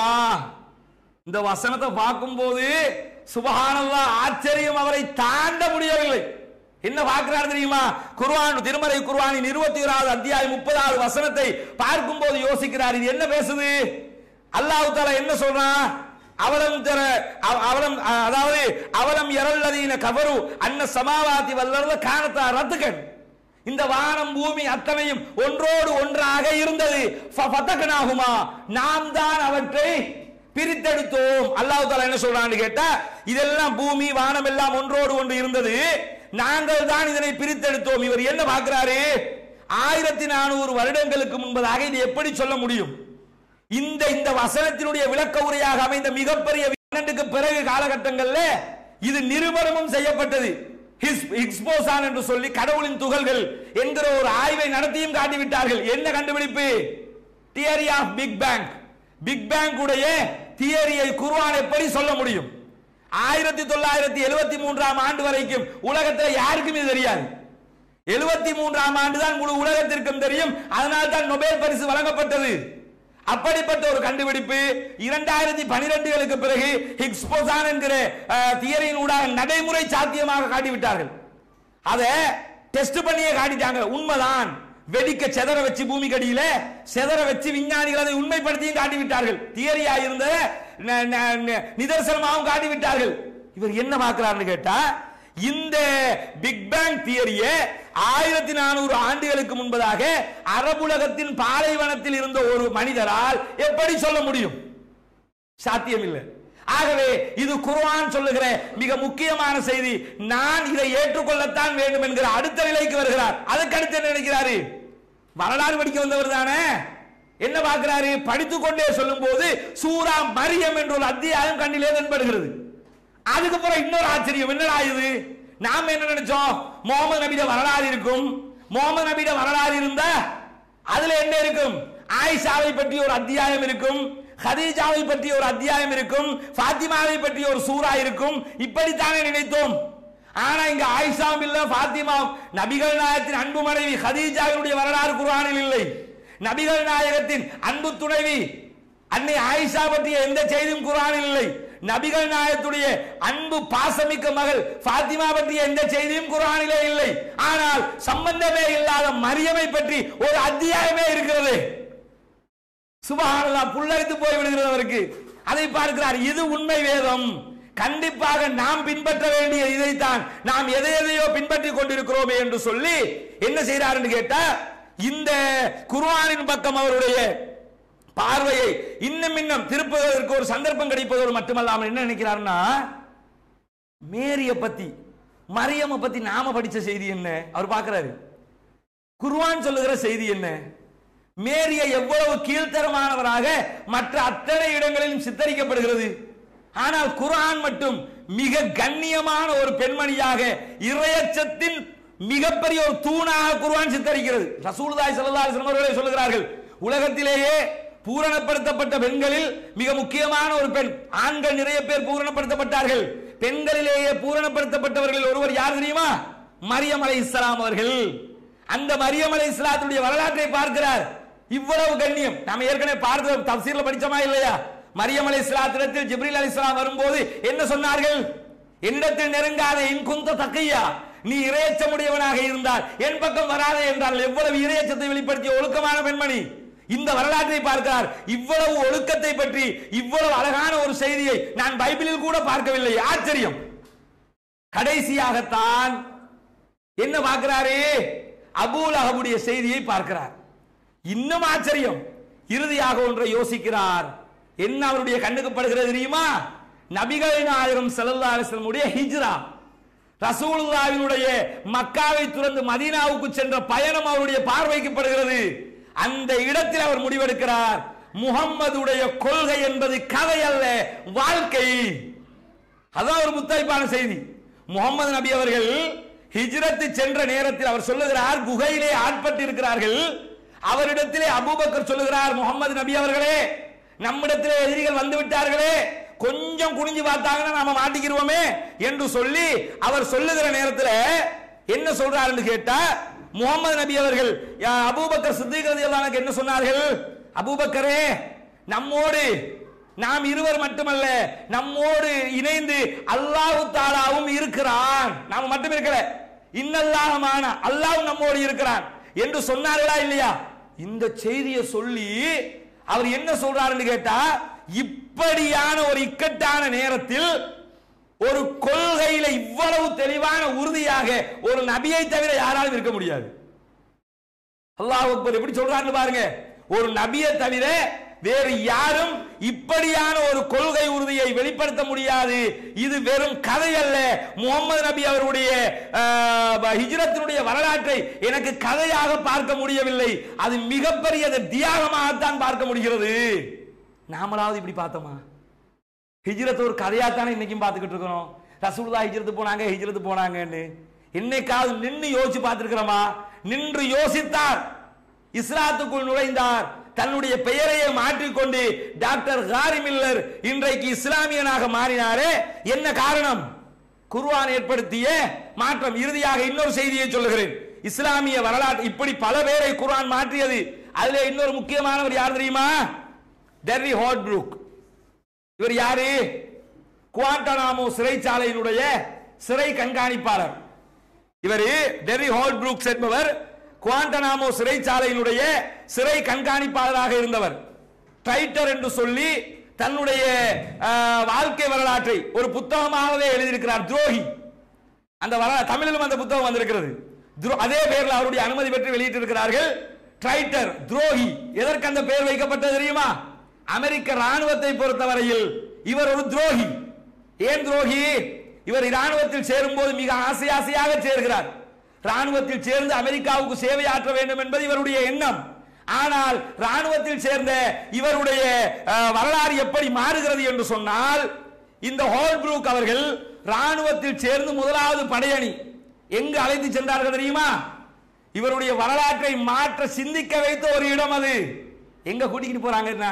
இந்த வசனத்தை பார்க்கும்போது சுபஹானல்லாஹ் ஆச்சரியம் அவரை தாண்ட முடியவில்லை என்ன பார்க்கிறார் தெரியுமா குர்ஆன் திருமறை குர்ஆனின் இருபத்தி ஓராவது அத்தியாயம் முப்பதாவது வசனத்தை பார்க்கும்போது யோசிக்கிறார் இது என்ன பேசுது அல்லாஹ் தாலா என்ன சொல்றான் அவலம் தர அவ- அவலம் அ- அதாவது அவலம் எரல்லதீன கவரு அன்ன சமாவாதி வல்லர்ல காணத்தா ரத்துக்கன் இந்த வானம் பூமி அத்தனையும் ஒன்றோடு ஒன்றாக இருந்தது ஃபதக்னாகுமா நாம் தான் அவற்றை பிரித்தெடுத்தோம் அல்லாஹ் தாலா என்ன சொல்றான்னு கேட்டா இதெல்லாம் பூமி வானம் எல்லாம் ஒன்றோடு ஒன்று இருந்தது நாங்கள் தான் இதனை பிரித்தெடுத்தோம் இவர் என்ன பார்க்கிறாரு ஆயிரத்தி நானூறு வருடங்களுக்கு முன்பதாக இது எப்படி சொல்ல முடியும் இந்த இந்த வசனத்தினுடைய விளக்க உரையாக அமைந்த மிகப்பெரிய பன்னெண்டுக்கு பிறகு காலகட்டங்கள்ல இது நிரூபணமும் செய்யப்பட்டது ஹிஸ்- ஹிக்ஸ் போசான் என்று சொல்லி கடவுளின் துகள்கள் என்கிற ஒரு ஆய்வை நடத்தியும் காட்டிவிட்டார்கள் என்ன கண்டுபிடிப்பு theory of big bang big bang உடைய தியரியை குர்ஆன் எப்படி சொல்ல முடியும் ஆயிரத்தி தொள்ளாயிரத்தி எழுபத்தி மூன்றாம் ஆண்டு வரைக்கும் உலகத்தில் யாருக்கும் இது தெரியாது எழுபத்தி மூன்றாம் ஆண்டு தான் முழு உலகத்திற்கும் தெரியும் அதனால் தான் நொபேல் பரிசு வழங்கப்பட்டது அப்படிப்பட்ட ஒரு கண்டுபிடிப்பு இரண்டாயிரத்தி பனிரெண்டுகளுக்கு பிறகு ஹிக்ஸ் போசான் என்கிற தியரியின் ஊடாக நடைமுறை சாத்தியமாக காட்டிவிட்டார்கள் அதை டெஸ்ட் பண்ணியே காட்டிட்டாங்க உண்மைதான் வெடிக்க செதற வச்சு பூமி கடியில செதற வச்சு விஞ்ஞானிகள் அதை உண்மைப்படுத்தியும் காட்டிவிட்டார்கள் தியரியா இருந்த ந- ந- ந- நிதர்சனமாகவும் காட்டிவிட்டார்கள் இவர் என்ன பார்க்கிறார்னு கேட்டா இந்த பிக் பேங் தியரியை ஆயிரத்தி நானூறு ஆண்டுகளுக்கு முன்பதாக அரபுலகத்தின் பாலைவனத்தில் இருந்த ஒரு மனிதரால் எப்படி சொல்ல முடியும் சாத்தியமில்லை ஆகவே இது குர்ஆன் சொல்லுகிற மிக முக்கியமான செய்தி நான் இதை ஏற்றுக்கொள்ளத்தான் வேண்டும் என்கிற அடுத்த நிலைக்கு வருகிறார் அதுக்கு அடுத்து என்ன நினைக்கிறாரு வரலாறு படிக்க வந்தவர் தானே என்ன பார்க்கிறாரு படித்துக் கொண்டே சொல்லும் போது சூரா மரியம் என்ற ஒரு அத்தியாயம் கண்ணிலே தென்படுகிறது அதுக்கப்புறம் இன்னொரு ஆச்சரியம் என்னடா இது நாம என்ன நினைச்சோம் முகமது நபியிட வரலாறு இருக்கும் முகமது நபியிட வரலாறு இருந்தா அதுல என்ன இருக்கும் ஆயிஷாவை பற்றி ஒரு அத்தியாயம் இருக்கும் ஹதீஜாவை பற்றி ஒரு அத்தியாயம் இருக்கும் ஃபாத்திமாவை பற்றி ஒரு சூரா இருக்கும் இப்படித்தானே நினைத்தோம் ஆனா இங்க ஆயிஷாவும் இல்ல ஃபாத்திமா நபிகள் நாயகத்தின் அன்பு மனைவி ஹதீஜாவினுடைய வரலாறு குர்ஆனில் இல்லை நபிகள் நாயகத்தின் அன்பு துணைவி அன்னை ஆயிஷா பற்றிய எந்த செய்தியும் குர்ஆனில் இல்லை நபிகள் நாயகத்துடைய அன்பு பாசமிக்க மகள் ஃபாத்திமா பற்றிய எந்த செய்தியும் குர்ஆனிலே இல்லை ஆனால் சம்பந்தமே இல்லாத மரியமை பற்றி ஒரு அத்தியாயமே இருக்கிறது சுபஹானல்லாஹ் புல்லரித்து போய் விடுகிறது அவருக்கு அதை பார்க்கிறார் இது உண்மை வேதம் கண்டிப்பாக நாம் பின்பற்ற வேண்டிய இதைத்தான் நாம் எதை எதையோ பின்பற்றி கொண்டிருக்கிறோமே என்று சொல்லி என்ன செய்கிறார் என்று கேட்டா இந்த குர்ஆனின் பக்கம் அவருடைய பார்வையை இன்னும் இன்னும் திருப்புவதற்கு ஒரு சந்தர்ப்பம் கிடைப்பதோடு மட்டுமல்லாமல் என்ன நினைக்கிறார்னா மேரிய பத்தி மரியம பத்தி நாம படிச்ச செய்தி என்ன அவர் பார்க்கிறாரு குர்ஆன் சொல்லுகிற செய்தி என்ன மேரிய எவ்வளவு கீழ்த்தரமானவராக மற்ற அத்தனை இடங்களிலும் சித்தரிக்கப்படுகிறது ஆனால் குர்ஆன் மட்டும் மிக கண்ணியமான ஒரு பெண்மணியாக இறையச்சத்தின் மிகப்பெரிய ஒரு தூணாக குர்ஆன் சித்தரிக்கிறது ரசூலுல்லாஹி ஸல்லல்லாஹு அலைஹி வஸல்லம் அவர்களே சொல்லுகிறார்கள் உலகத்திலேயே பூரணப்படுத்தப்பட்ட பெண்களில் மிக முக்கியமான ஒரு பெண் ஆண்கள் நிறைய பேர் பூரணப்படுத்தப்பட்டார்கள் பெண்களிலேயே பூரணப்படுத்தப்பட்டவர்கள் ஒருவர் யார் தெரியுமா மரியம் அலை இஸ்லாம் அவர்கள் அந்த மரியம் அலை இஸ்லாத்துடைய வரலாற்றை பார்க்கிறார் இவ்வளவு கண்ணியம் நாம ஏற்கனவே பார்த்து தப்சீர்ல படிச்சோமா இல்லையா மரியம் அலை இஸ்லாத்திடத்தில் ஜிப்ரீல் அலை இஸ்லாம் வரும்போது என்ன சொன்னார்கள் என்னிடத்தில் நெருங்காத என் குந்த தக்கையா நீ இரையச்சமுடையவனாக இருந்தால் என் பக்கம் வராதே என்றால் எவ்வளவு இரையச்சத்தை வெளிப்படுத்திய ஒழுக்கமான பெண்மணி இந்த வரலாற்றை பார்க்கிறார் இவ்வளவு ஒழுக்கத்தை பற்றி இவ்வளவு அழகான ஒரு செய்தியை நான் பைபிளில் கூட பார்க்கவில்லை ஆச்சரியம் கடைசியாகத்தான் என்ன பார்க்கிறாரு அபூல் அகபுடைய செய்தியை பார்க்கிறார் இன்னும் ஆச்சரியம் இறுதியாக ஒன்றை யோசிக்கிறார் என்ன அவருடைய கண்ணுக்கு படுகிறது தெரியுமா நபிகள் நாயகம் ஸல்லல்லாஹு அலைஹி வஸல்லமுடைய ஹிஜ்ரா ரசூலுல்லாஹினுடைய மக்காவை துறந்து மதீனாவுக்கு சென்ற பயணம் அவருடைய பார்வைக்கு படுகிறது அந்த இடத்தில் அவர் முடிவெடுக்கிறார் முகம்மதுடைய கொள்கை என்பது கதை அல்ல வாழ்க்கை அதான் ஒரு முத்தாய்ப்பான செய்தி முகமது நபி அவர்கள் ஹிஜ்ரத்து சென்ற நேரத்தில் அவர் சொல்லுகிறார் குகையிலே ஆட்பட்டு இருக்கிறார்கள் அவரிடத்திலே அபூபக்கர் சொல்லுகிறார் முகமது நபி அவர்களே நம்மிடத்திலே எதிரிகள் வந்து விட்டார்களே கொஞ்சம் குனிஞ்சு பார்த்தாங்கன்னா நாம மாட்டிக்கிருவோமே என்று சொல்லி அவர் சொல்லுகிற நேரத்தில் என்ன சொல்றாருன்னு கேட்டா முகமது நபி அவர்கள் யா அபூபக்கர் சித்திக் ரலியல்லாஹு அன்ஹு என்ன சொன்னார்கள் அபூபக்கரே நம்மோடு நாம் இருவர் மட்டுமல்ல நம்மோடு இணைந்து அல்லாஹ் தாலாவும் இருக்கிறான் நாம மட்டும் இருக்கல இன்னல்லாஹமான அல்லாஹ் நம்மோடு இருக்கிறான் என்று சொன்னார்களா இல்லையா இந்த செய்தியை சொல்லி அவர் என்ன சொல்றாருன்னு கேட்டா இப்படியான ஒரு இக்கட்டான நேரத்தில் ஒரு கொள்கையில இவ்வளவு தெளிவான உறுதியாக ஒரு நபியை தவிர யாராலும் இருக்க முடியாது அல்லாஹ் அக்பர் எப்படி சொல்றாருன்னு பாருங்க ஒரு நபியை தவிர வேறு யாரும் இப்படியான ஒரு கொள்கை உறுதியை வெளிப்படுத்த முடியாது இது வெறும் கதை அல்ல முகமது நபி அவருடைய ஆஹ், ஹிஜ்ரத்தினுடைய வரலாற்றை எனக்கு கதையாக பார்க்க முடியவில்லை அது மிகப்பெரிய தியாகமாகத்தான் பார்க்க முடிகிறது நாமளாவது இப்படி பார்த்தோமா ஹிஜ்ரத் ஒரு கதையாத்தானே இன்னைக்கும் பார்த்துக்கிட்டு இருக்கிறோம் ரசூலுல்லாஹ் ஹிஜ்ரத்து போனாங்க ஹிஜ்ரத்து போனாங்கன்னு என்னைக்காவது நின்று யோசிச்சு பார்த்திருக்கிறோமா நின்று யோசித்தார் இஸ்லாத்துக்குள் நுழைந்தார் தன்னுடைய பெயரையே மாற்றிக்கொண்டு டாக்டர் காரி மில்லர் இன்றைக்கு இஸ்லாமியனாக மாறினாரே என்ன காரணம் குர்ஆன் ஏற்படுத்திய மாற்றம் இறுதியாக இன்னொரு செய்தியை சொல்லுகிறேன் இஸ்லாமிய வரலாற்று இப்படி பல பேரை குர்ஆன் மாற்றியது அதுல இன்னொரு முக்கியமானவர் யார் தெரியுமா டெர்ரி ஹாட்ப்ரூக் இவர் யாரு குவாண்டனாமோ சிறைச்சாலையினுடைய சிறை கண்காணிப்பாளர் இவர் டெர்ரி ஹால் புரூக்ஸ் என்பவர் குவாண்டனாமோ சிறைச்சாலையினுடைய சிறை கண்காணிப்பாளராக இருந்தவர் டைட்டர் என்று சொல்லி தன்னுடைய ஆஹ், வாழ்க்கை வரலாற்றை ஒரு புத்தகமாகவே எழுதியிருக்கிறார் துரோகி அந்த வர தமிழிலும் அந்த புத்தகம் வந்திருக்கிறது துரோ- அதே பெயரில் அவருடைய அனுமதி பெற்று வெளியிட்டிருக்கிறார்கள் ட்ரைட்டர் துரோகி எதற்கு அந்த பெயர் வைக்கப்பட்டது தெரியுமா அமெரிக்க ராணுவத்தை பொறுத்தவரையில் இவர் ஒரு துரோகி ஏன் துரோகி இவர் ராணுவத்தில் சேரும்போது மிக ஆசை ஆசையாக சேர்கிறார் ராணுவத்தில் சேர்ந்து அமெரிக்காவுக்கு சேவை ஆற்ற வேண்டும் என்பது இவருடைய எண்ணம் ஆனால் ராணுவத்தில் சேர்ந்த இவருடைய அஹ், வரலாறு எப்படி மாறுகிறது என்று சொன்னால் இந்த ஹோல்ப்ரூக் அவர்கள் ராணுவத்தில் சேர்ந்து முதலாவது படையணி எங்கு அழைத்து சென்றார்கள் தெரியுமா இவருடைய வரலாற்றை மாற்ற சிந்திக்க வைத்த ஒரு இடம் அது எங்க கூட்டிக்கிட்டு போறாங்கன்னா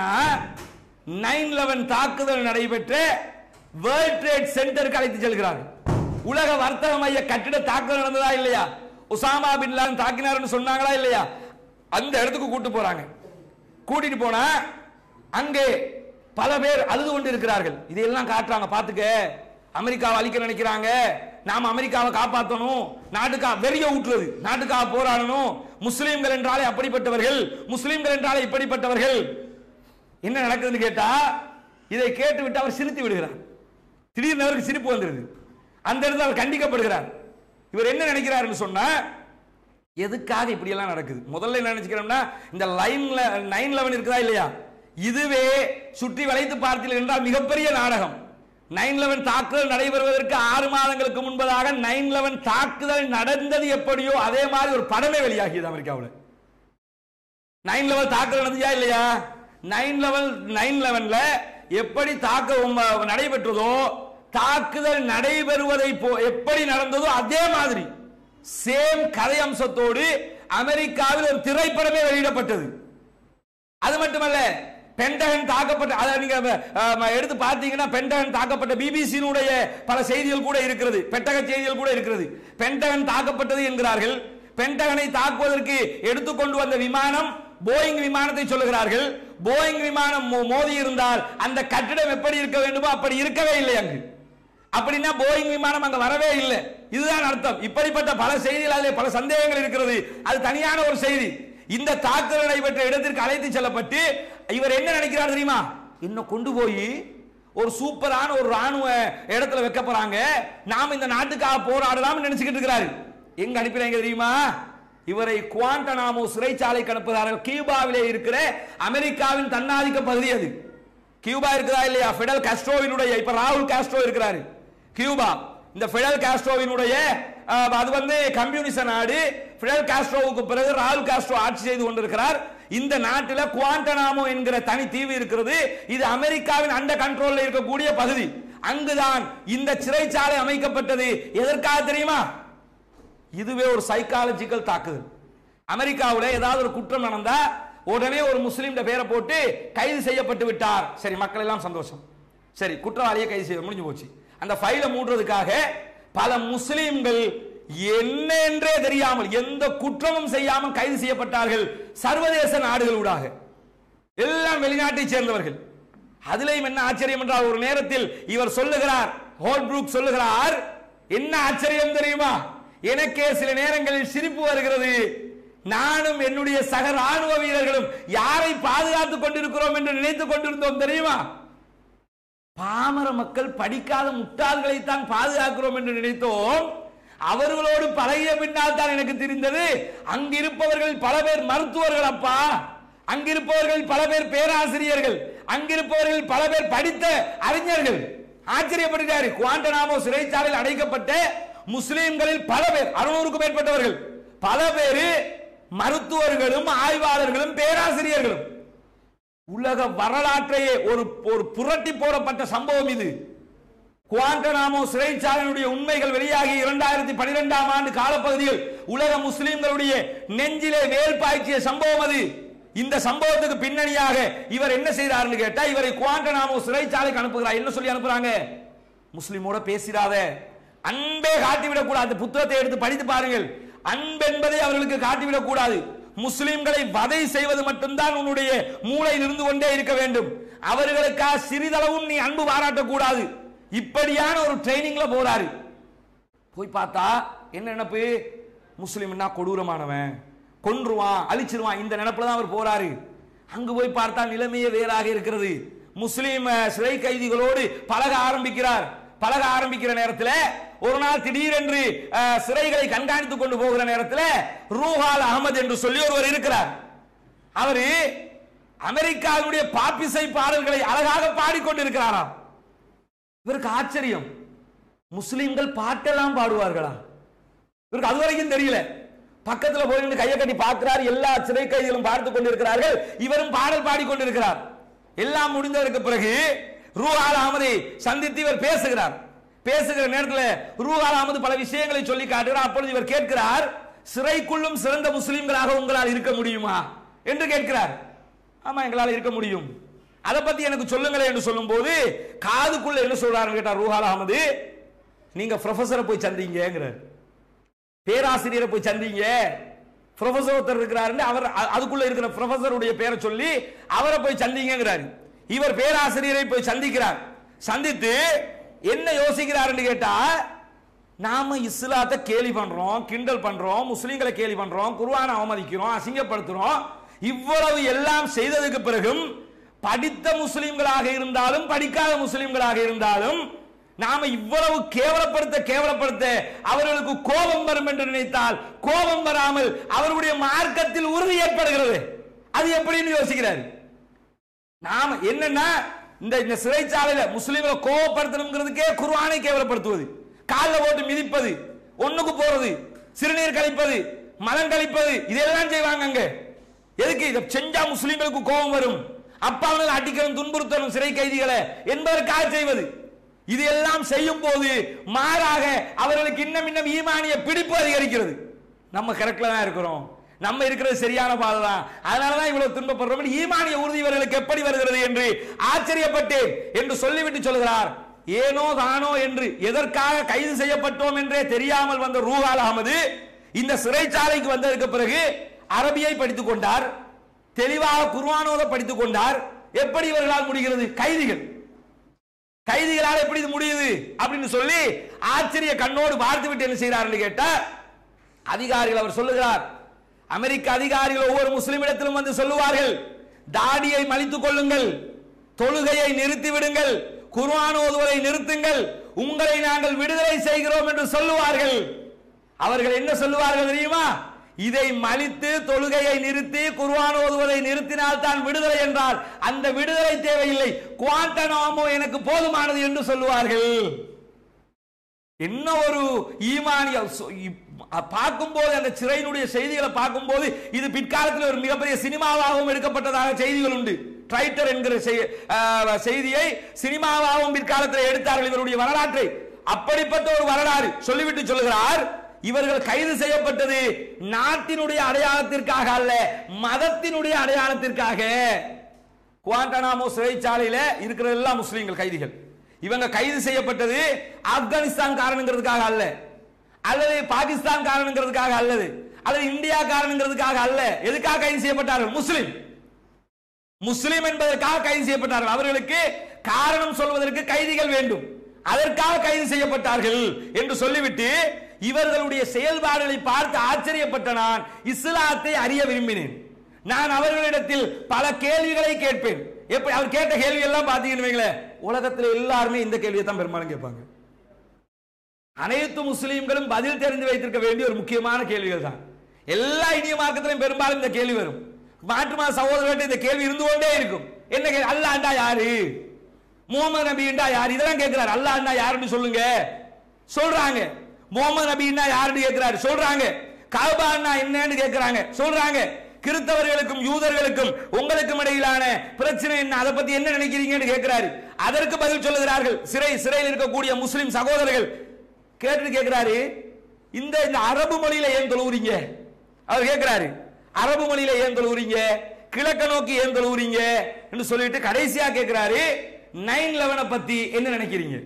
நைன் லெவன் தாக்குதல் நடைபெற்ற வேர்ல்ட் ட்ரேட் சென்டருக்கு அழைத்து செல்கிறார்கள் உலக வர்த்தக மைய கட்டிட தாக்குதல் நடந்ததா இல்லையா உசாமா பின் லாடன் தாக்கினார்னு சொன்னாங்களா இல்லையா அந்த இடத்துக்கு கூட்டு போறாங்க கூட்டிட்டு போனா அங்கே பல பேர் அழுது கொண்டு இருக்கிறார்கள் இதையெல்லாம் காட்டுறாங்க பாத்துக்க அமெரிக்காவை அழிக்க நினைக்கிறாங்க நாம அமெரிக்காவை காப்பாற்றணும் நாட்டுக்கா வெறிய ஊற்றுறது நாட்டுக்காக போராடணும் முஸ்லீம்கள் என்றாலே அப்படிப்பட்டவர்கள் முஸ்லீம்கள் என்றாலே இப்படிப்பட்டவர்கள் என்ன நடக்குதுன்னு கேட்டா இதை கேட்டு விட்டு அவர் சிரித்து விடுகிறார் திடீர்னு அவருக்கு சிரிப்பு வந்துருது அந்த இடத்துல அவர் கண்டிக்கப்படுகிறார் இவர் என்ன நினைக்கிறாருன்னு சொன்னா எதுக்காக இப்படி எல்லாம் நடக்குது முதல்ல என்ன நினைச்சுக்கிறோம்னா இந்த லைன்ல நைன் லெவன் இருக்குதா இல்லையா இதுவே சுற்றி வளைத்து பார்த்தீர்கள் என்றால் மிகப்பெரிய நாடகம் நைன் லெவன் தாக்குதல் நடைபெறுவதற்கு ஆறு மாதங்களுக்கு முன்பதாக நைன் லெவன் தாக்குதல் நடந்தது எப்படியோ அதே மாதிரி ஒரு படமே வெளியாகியது அமெரிக்காவில் நைன் லெவல் தாக்குதல் நடந்துச்சா இல்லையா நைன் லெவல் நைன் லெவன்ல எப்படி தாக்க உம், நடைபெற்றதோ தாக்குதல் நடைபெறுவதை போ- எப்படி நடந்ததோ அதே மாதிரி சேம் கதை அம்சத்தோடு அமெரிக்காவில் ஒரு திரைப்படமே வெளியிடப்பட்டது அது மட்டுமல்ல பென்டகன் தாக்கப்பட்ட அதை நீங்க அஹ், எடுத்து பார்த்தீங்கன்னா பென்டகன் தாக்கப்பட்ட பிபிசியினுடைய பல செய்திகள் கூட இருக்கிறது பெட்டக செய்திகள் கூட இருக்கிறது பென்டகன் தாக்கப்பட்டது என்கிறார்கள் பென்டகனை தாக்குவதற்கு எடுத்துக்கொண்டு வந்த விமானம் போயிங் விமானத்தை சொல்லுகிறார்கள் போயிங் விமானம் மோ- மோதி இருந்தால் அந்த கட்டிடம் எப்படி இருக்க வேண்டுமோ அப்படி இருக்கவே இல்லை அங்கு அப்படின்னா போயிங் விமானம் அங்க வரவே இல்லை இதுதான் அர்த்தம் இப்படிப்பட்ட பல செய்திகள் அதிலே பல சந்தேகங்கள் இருக்கிறது அது தனியான ஒரு செய்தி இந்த தாக்குதல் நடைபெற்ற இடத்திற்கு அழைத்து செல்லப்பட்டு இவர் என்ன நினைக்கிறார் தெரியுமா இன்னும் கொண்டு போய் ஒரு சூப்பரான ஒரு ராணுவ இடத்துல வைக்க போறாங்க நாம இந்த நாட்டுக்காக போராடலாம் நினைச்சுக்கிட்டு இருக்கிறாரு எங்க அனுப்பினாங்க தெரியுமா இவரை குவாண்டனாமோ சிறைச்சாலைக்கு அனுப்புகிறார்கள் கியூபாவிலே இருக்கிற அமெரிக்காவின் தன்னாதிக்க பகுதி அது கியூபா இருக்குதா இல்லையா ஃபிடல் காஸ்ட்ரோவினுடைய இப்ப ராகுல் காஸ்ட்ரோ இருக்கிறாரு கியூபா இந்த ஃபிடல் காஸ்ட்ரோவினுடைய அஹ், அது வந்து கம்யூனிச நாடு ஃபிடல் காஸ்ட்ரோவுக்கு பிறகு ராகுல் காஸ்ட்ரோ ஆட்சி செய்து கொண்டிருக்கிறார் இந்த நாட்டில் குவாண்டனாமோ என்கிற தனி தீவு இருக்கிறது இது அமெரிக்காவின் அண்ட கண்ட்ரோல்ல இருக்கக்கூடிய பகுதி அங்குதான் இந்த சிறைச்சாலை அமைக்கப்பட்டது எதற்காக தெரியுமா இதுவே ஒரு சைக்காலஜிக்கல் தாக்குதல் அமெரிக்காவில் ஏதாவது ஒரு குற்றம் நடந்தா உடனே ஒரு முஸ்லீம் பேரை போட்டு கைது செய்யப்பட்டு விட்டார் சரி மக்கள் எல்லாம் சந்தோஷம் சரி குற்றவாளியை கைது செய்ய முடிஞ்சு போச்சு அந்த ஃபைலை மூடுறதுக்காக பல முஸ்லிம்கள் என்ன என்றே தெரியாமல் எந்த குற்றமும் செய்யாமல் கைது செய்யப்பட்டார்கள் சர்வதேச நாடுகளூடாக எல்லாம் வெளிநாட்டை சேர்ந்தவர்கள் அதிலேயும் என்ன ஆச்சரியம் என்றால் ஒரு நேரத்தில் இவர் சொல்லுகிறார் ஹோல்ப்ரூக் சொல்லுகிறார் என்ன ஆச்சரியம் தெரியுமா எனக்கே சில நேரங்களில் சிரிப்பு வருகிறது நானும் என்னுடைய சக ராணுவ வீரர்களும் யாரை பாதுகாத்துக் கொண்டிருக்கிறோம் என்று நினைத்துக் கொண்டிருந்தோம் தெரியுமா பாமர மக்கள் படிக்காத முட்டாள்களை தான் பாதுகாக்கிறோம் என்று நினைத்தோம் அவர்களோடு பழகிய பின்னால் தான் எனக்கு தெரிந்தது அங்கிருப்பவர்கள் பல பேர் மருத்துவர்கள் அப்பா அங்கிருப்பவர்கள் பல பேர் பேராசிரியர்கள் அங்கிருப்பவர்கள் பல பேர் படித்த அறிஞர்கள் ஆச்சரியப்படுகிறார் குவாண்டனாமோ சிறைச்சாலையில் அடைக்கப்பட்ட முஸ்லிம்களில் பல பேர் அறுநூறுக்கும் மேற்பட்டவர்கள் பல பேர் மருத்துவர்களும் ஆய்வாளர்களும் பேராசிரியர்களும் உலக வரலாற்றையே ஒரு ஒரு புரட்டி போடப்பட்ட சம்பவம் இது குவாண்டனாமோ சிறைச்சாலையினுடைய உண்மைகள் வெளியாகி இரண்டாயிரத்தி பனிரெண்டாம் ஆண்டு காலப்பகுதியில் உலக முஸ்லிம்களுடைய நெஞ்சிலே வேல் பாய்ச்சிய சம்பவம் அது இந்த சம்பவத்துக்கு பின்னணியாக இவர் என்ன செய்தார்னு கேட்டா இவரை குவாண்டனாமோ சிறைச்சாலைக்கு அனுப்புகிறார் என்ன சொல்லி அனுப்புறாங்க முஸ்லிமோட பேசிடாத அன்பே காட்டிவிடக் கூடாது அந்த புத்தகத்தை எடுத்து படித்து பாருங்கள் அன்பென்பதை அவர்களுக்கு காட்டிவிடக் கூடாது முஸ்லிம்களை வதை செய்வது மட்டும்தான் உன்னுடைய மூளையில் இருந்து கொண்டே இருக்க வேண்டும் அவர்களுக்காக சிறிதளவும் நீ அன்பு பாராட்டக்கூடாது இப்படியான ஒரு ட்ரைனிங்ல போறாரு போய் பார்த்தா என்ன நினைப்பு முஸ்லிம்னா கொடூரமானவன் கொன்றுவான் அழிச்சிருவான் இந்த நினைப்புல தான் அவர் போறாரு அங்கு போய் பார்த்தா நிலைமையே வேறாக இருக்கிறது முஸ்லிம் அஹ், சிறை கைதிகளோடு பழக ஆரம்பிக்கிறார் பழக ஆரம்பிக்கிற நேரத்தில் ஒரு நாள் திடீரென்று அஹ், சிறைகளை கண்காணித்துக் கொண்டு போகிற நேரத்தில் ரூஹால் அகமது என்று சொல்லி ஒருவர் இருக்கிறார் அவரு அமெரிக்காவுடைய பாப்பிசை பாடல்களை அழகாக பாடிக்கொண்டிருக்கிறாராம் இவருக்கு ஆச்சரியம் முஸ்லிம்கள் பாட்டெல்லாம் பாடுவார்களா இவருக்கு அது வரைக்கும் தெரியல பக்கத்துல போய் நின்று கையை கட்டி பார்க்கிறார் எல்லா சிறை கைதிகளும் பார்த்து கொண்டிருக்கிறார்கள் இவரும் பாடல் பாடிக்கொண்டிருக்கிறார் எல்லாம் முடிந்ததற்கு பிறகு ரூஹால் அகமதை சந்தித்து இவர் பேசுகிறார் பேசுகிற நேரத்தில் ரூஹால் அகமது பல விஷயங்களை சொல்லி காட்டுகிறார் அப்பொழுது இவர் கேட்கிறார் சிறைக்குள்ளும் சிறந்த முஸ்லிம்களாக உங்களால் இருக்க முடியுமா என்று கேட்கிறார் ஆமா எங்களால் இருக்க முடியும் அதை பத்தி எனக்கு சொல்லுங்களேன் என்று சொல்லும்போது காதுக்குள்ள என்ன சொல்றாருன்னு கேட்டார் ரூஹால் அகமது நீங்க ப்ரொஃபஸரை போய் சந்திங்கிறார் பேராசிரியரை போய் சந்திங்க ப்ரொஃபசர் ஒருத்தர் இருக்கிறாருன்னு அவர் அ- அதுக்குள்ள இருக்கிற ப்ரொஃபசருடைய பேரை சொல்லி அவரை போய் சந்திங்கிறாரு இவர் பேராசிரியரை போய் சந்திக்கிறார் சந்தித்து என்ன யோசிக்கிறாருன்னு கேட்டா நாம இஸ்லாத்தை கேலி பண்றோம் கிண்டல் பண்றோம் முஸ்லிம்களை கேலி பண்றோம் குர்ஆனை அவமதிக்கிறோம் அசிங்கப்படுத்துறோம் இவ்வளவு எல்லாம் செய்ததுக்கு பிறகும் படித்த முஸ்லிம்களாக இருந்தாலும் படிக்காத முஸ்லிம்களாக இருந்தாலும் நாம இவ்வளவு கேவலப்படுத்த கேவலப்படுத்த அவர்களுக்கு கோபம் வரும் என்று நினைத்தால் கோபம் வராமல் அவர்களுடைய மார்க்கத்தில் உறுதி ஏற்படுகிறது அது எப்படின்னு யோசிக்கிறார் நாம என்னன்னா இந்த இந்த சிறைச்சாலையில முஸ்லிம்களை கோவப்படுத்தணுங்கிறதுக்கே குர்ஆனை கேவலப்படுத்துவது காலில் போட்டு மிதிப்பது ஒண்ணுக்கு போறது சிறுநீர் கழிப்பது மலம் கழிப்பது இதெல்லாம் செய்வாங்க அங்க எதுக்கு இதை செஞ்சா முஸ்லிம்களுக்கு கோபம் வரும் அப்பாவர்கள் அடிக்கணும் துன்புறுத்தணும் சிறை கைதிகளை என்பதற்காக செய்வது இது எல்லாம் செய்யும் போது மாறாக அவர்களுக்கு இன்னும் இன்னும் ஈமானிய பிடிப்பு அதிகரிக்கிறது நம்ம கரெக்ட்ல தான் இருக்கிறோம் நம்ம இருக்கிறது சரியான பாதை தான் அதனாலதான் இவ்வளவு துன்பப்படுறோம் ஈமானிய உறுதி இவர்களுக்கு எப்படி வருகிறது என்று ஆச்சரியப்பட்டேன் என்று சொல்லிவிட்டு சொல்கிறார் ஏனோ தானோ என்று எதற்காக கைது செய்யப்பட்டோம் என்றே தெரியாமல் வந்த ரூஹால் அகமது இந்த சிறைச்சாலைக்கு வந்ததற்கு பிறகு அரபியை படித்துக் கொண்டார் தெளிவாக குர்ஆனோத படித்துக் கொண்டார் எப்படி இவர்களால் முடிகிறது கைதிகள் கைதிகளால் எப்படி இது முடியுது அப்படின்னு சொல்லி ஆச்சரிய கண்ணோடு பார்த்து விட்டு என்ன செய்கிறார்கள் கேட்டா அதிகாரிகள் அவர் சொல்லுகிறார் அமெரிக்க அதிகாரிகள் ஒவ்வொரு முஸ்லிமிடத்திலும் வந்து சொல்லுவார்கள் தாடியை மலித்துக் கொள்ளுங்கள் தொழுகையை நிறுத்தி விடுங்கள் குர்ஆன் ஓதுவதை நிறுத்துங்கள் உங்களை நாங்கள் விடுதலை செய்கிறோம் என்று சொல்லுவார்கள் அவர்கள் என்ன சொல்லுவார்கள் தெரியுமா இதை மலித்து தொழுகையை நிறுத்தி குர்ஆன் ஓதுவதை நிறுத்தினால் தான் விடுதலை என்றால் அந்த விடுதலை தேவையில்லை குவாண்டனாமோ எனக்கு போதுமானது என்று சொல்லுவார்கள் என்ன ஒரு ஈமானிய சொ- இப்- பார்க்கும்போது அந்த சிறையினுடைய செய்திகளை பார்க்கும்போது இது பிற்காலத்தில் ஒரு மிகப்பெரிய சினிமாவாகவும் எடுக்கப்பட்டதாக செய்திகள் உண்டு ட்ரைட்டர் என்கிற செய்- ஆஹ், செய்தியை சினிமாவாகவும் பிற்காலத்தில் எடுத்தார்கள் இவருடைய வரலாற்றை அப்படிப்பட்ட ஒரு வரலாறு சொல்லிவிட்டு சொல்லுகிறார் இவர்கள் கைது செய்யப்பட்டது நாட்டினுடைய அடையாளத்திற்காக அல்ல மதத்தினுடைய அடையாளத்திற்காக குவாண்டனாமோ சிறைச்சாலையில இருக்கிற எல்லா முஸ்லீம்கள் கைதிகள் இவங்க கைது செய்யப்பட்டது ஆப்கானிஸ்தான் காரணங்கிறதுக்காக அல்ல அல்லது பாகிஸ்தான் காரணங்கிறதுக்காக அல்லது அல்லது இந்தியா காரணங்கிறதுக்காக அல்ல எதுக்காக கைது செய்யப்பட்டார்கள் முஸ்லிம் முஸ்லிம் என்பதற்காக கைது செய்யப்பட்டார்கள் அவர்களுக்கு காரணம் சொல்வதற்கு கைதிகள் வேண்டும் அதற்காக கைது செய்யப்பட்டார்கள் என்று சொல்லிவிட்டு இவர்களுடைய செயல்பாடுகளை பார்த்து ஆச்சரியப்பட்ட நான் இஸ்லாத்தை அறிய விரும்பினேன் நான் அவர்களிடத்தில் பல கேள்விகளை கேட்பேன் எப்படி அவர் கேட்ட கேள்வி எல்லாம் பாத்தீங்கன்னு வைங்களேன் உலகத்தில் எல்லாருமே இந்த கேள்வியை தான் பெரும்பாலும் கேட்பாங்க அனைத்து முஸ்லீம்களும் பதில் தெரிந்து வைத்திருக்க வேண்டிய ஒரு முக்கியமான கேள்விகள் தான் எல்லா இனிய மார்க்கத்திலும் பெரும்பாலும் இந்த கேள்வி வரும் மாற்றுமா சகோதரர்கிட்ட இந்த கேள்வி இருந்து கொண்டே இருக்கும் என்ன கேள்வி அல்லாண்டா யாரு முகமது நபிண்டா யார் இதெல்லாம் கேட்கிறார் அல்லாண்டா யாருன்னு சொல்லுங்க சொல்றாங்க முகமது நபின்னா யாருன்னு கேட்கிறாரு சொல்றாங்க கபான்னா என்னன்னு கேட்கிறாங்க சொல்றாங்க கிறிஸ்தவர்களுக்கும் யூதர்களுக்கும் உங்களுக்கும் இடையிலான பிரச்சனை என்ன அதை பத்தி என்ன நினைக்கிறீங்கன்னு கேட்கிறாரு அதற்கு பதில் சொல்லுகிறார்கள் சிறை சிறையில் இருக்கக்கூடிய முஸ்லிம் சகோதரர்கள் கேட்டு கேட்கிறாரு இந்த இந்த அரபு மொழியில ஏன் தொழுவுறீங்க அவர் கேட்கிறாரு அரபு மொழியில ஏன் தொழுவுறீங்க கிழக்க நோக்கி ஏன் தொழுவுறீங்க என்று சொல்லிட்டு கடைசியா கேட்கிறாரு நைன் லெவனை பத்தி என்ன நினைக்கிறீங்க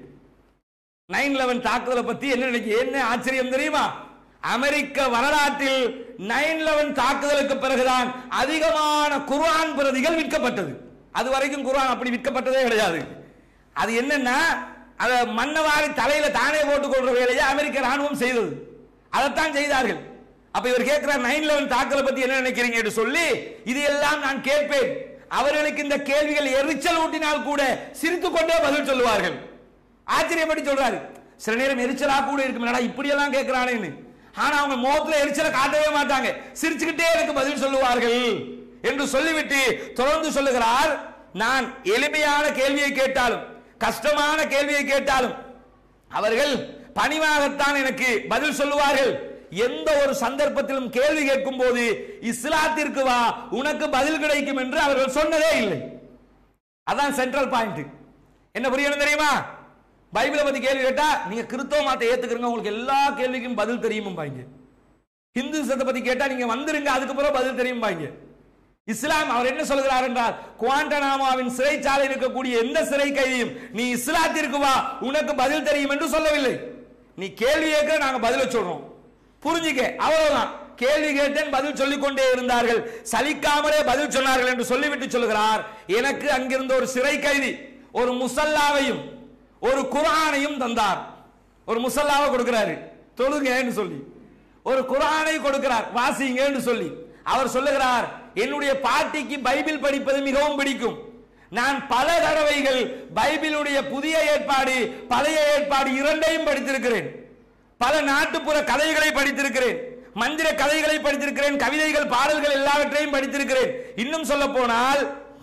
நைன் லெவன் தாக்குதலை பத்தி என்ன நினைக்க என்ன ஆச்சரியம் தெரியுமா அமெரிக்க வரலாற்றில் நைன் லெவன் தாக்குதலுக்கு பிறகுதான் அதிகமான குர்ஆன் பிரதிகள் விற்கப்பட்டது அது வரைக்கும் குர்ஆன் அப்படி விற்கப்பட்டதே கிடையாது அது என்னன்னா அத மன்னவாரி தலையில தானே போட்டுக் கொள்ற வேலையை அமெரிக்க ராணுவம் செய்தது அதைத்தான் செய்தார்கள் அப்ப இவர் கேட்கிறார் நைன் லெவன் தாக்குதலை பத்தி என்ன நினைக்கிறீங்க என்று சொல்லி இது எல்லாம் நான் கேட்பேன் அவர்களுக்கு இந்த கேள்விகள் எரிச்சல் ஊட்டினால் கூட சிரித்துக் கொண்டே பதில் சொல்லுவார்கள் ஆச்சரியப்படி சொல்றாரு சில நேரம் எரிச்சலா கூட இருக்கும் என்னடா இப்படி எல்லாம் கேட்கிறானேன்னு ஆனா அவங்க முகத்துல எரிச்சலை காட்டவே மாட்டாங்க சிரிச்சுக்கிட்டே எனக்கு பதில் சொல்லுவார்கள் என்று சொல்லிவிட்டு தொடர்ந்து சொல்லுகிறார் நான் எளிமையான கேள்வியை கேட்டாலும் கஷ்டமான கேள்வியை கேட்டாலும் அவர்கள் பணிவாகத்தான் எனக்கு பதில் சொல்லுவார்கள் எந்த ஒரு சந்தர்ப்பத்திலும் கேள்வி கேட்கும் போது இஸ்லாத்திற்கு வா உனக்கு பதில் கிடைக்கும் என்று அவர்கள் சொன்னதே இல்லை அதான் சென்ட்ரல் பாயிண்ட் என்ன புரியணும் தெரியுமா பைபிளை பத்தி கேள்வி கேட்டா நீங்க கிறிஸ்தவ மாத்தை ஏத்துக்கிறீங்க உங்களுக்கு எல்லா கேள்விக்கும் பதில் தெரியுமும் பாங்க ஹிந்துசத்தை பத்தி கேட்டா நீங்க வந்துருங்க அதுக்கு பிறகு பதில் தெரியும் பாங்க இஸ்லாம் அவர் என்ன சொல்கிறார் என்றால் குவாண்டனாமாவின் சிறைச்சாலை இருக்கக்கூடிய எந்த சிறை கைதியும் நீ இஸ்லாத்திற்கு வா உனக்கு பதில் தெரியும் என்று சொல்லவில்லை நீ கேள்வி கேட்க நாங்க பதில சொல்றோம் புரிஞ்சுக்க அவ்வளவுதான் கேள்வி கேட்டேன் பதில் சொல்லிக் கொண்டே இருந்தார்கள் சலிக்காமலே பதில் சொன்னார்கள் என்று சொல்லிவிட்டு சொல்கிறார் எனக்கு அங்கிருந்த ஒரு சிறை கைதி ஒரு முசல்லாவையும் ஒரு குர்ஆனையும் தந்தார் ஒரு முசல்லாவை கொடுக்கிறாரு தொழுங்கன்னு சொல்லி ஒரு குர்ஆனை கொடுக்கிறார் வாசிங்கன்னு சொல்லி அவர் சொல்லுகிறார் என்னுடைய பாட்டிக்கு பைபிள் படிப்பது மிகவும் பிடிக்கும் நான் பல தடவைகள் பைபிளுடைய புதிய ஏற்பாடு பழைய ஏற்பாடு இரண்டையும் படித்திருக்கிறேன் பல நாட்டுப்புற கதைகளை படித்திருக்கிறேன் மந்திர கதைகளை படித்திருக்கிறேன் கவிதைகள் பாடல்கள் எல்லாவற்றையும் படித்திருக்கிறேன் இன்னும் சொல்ல போனால்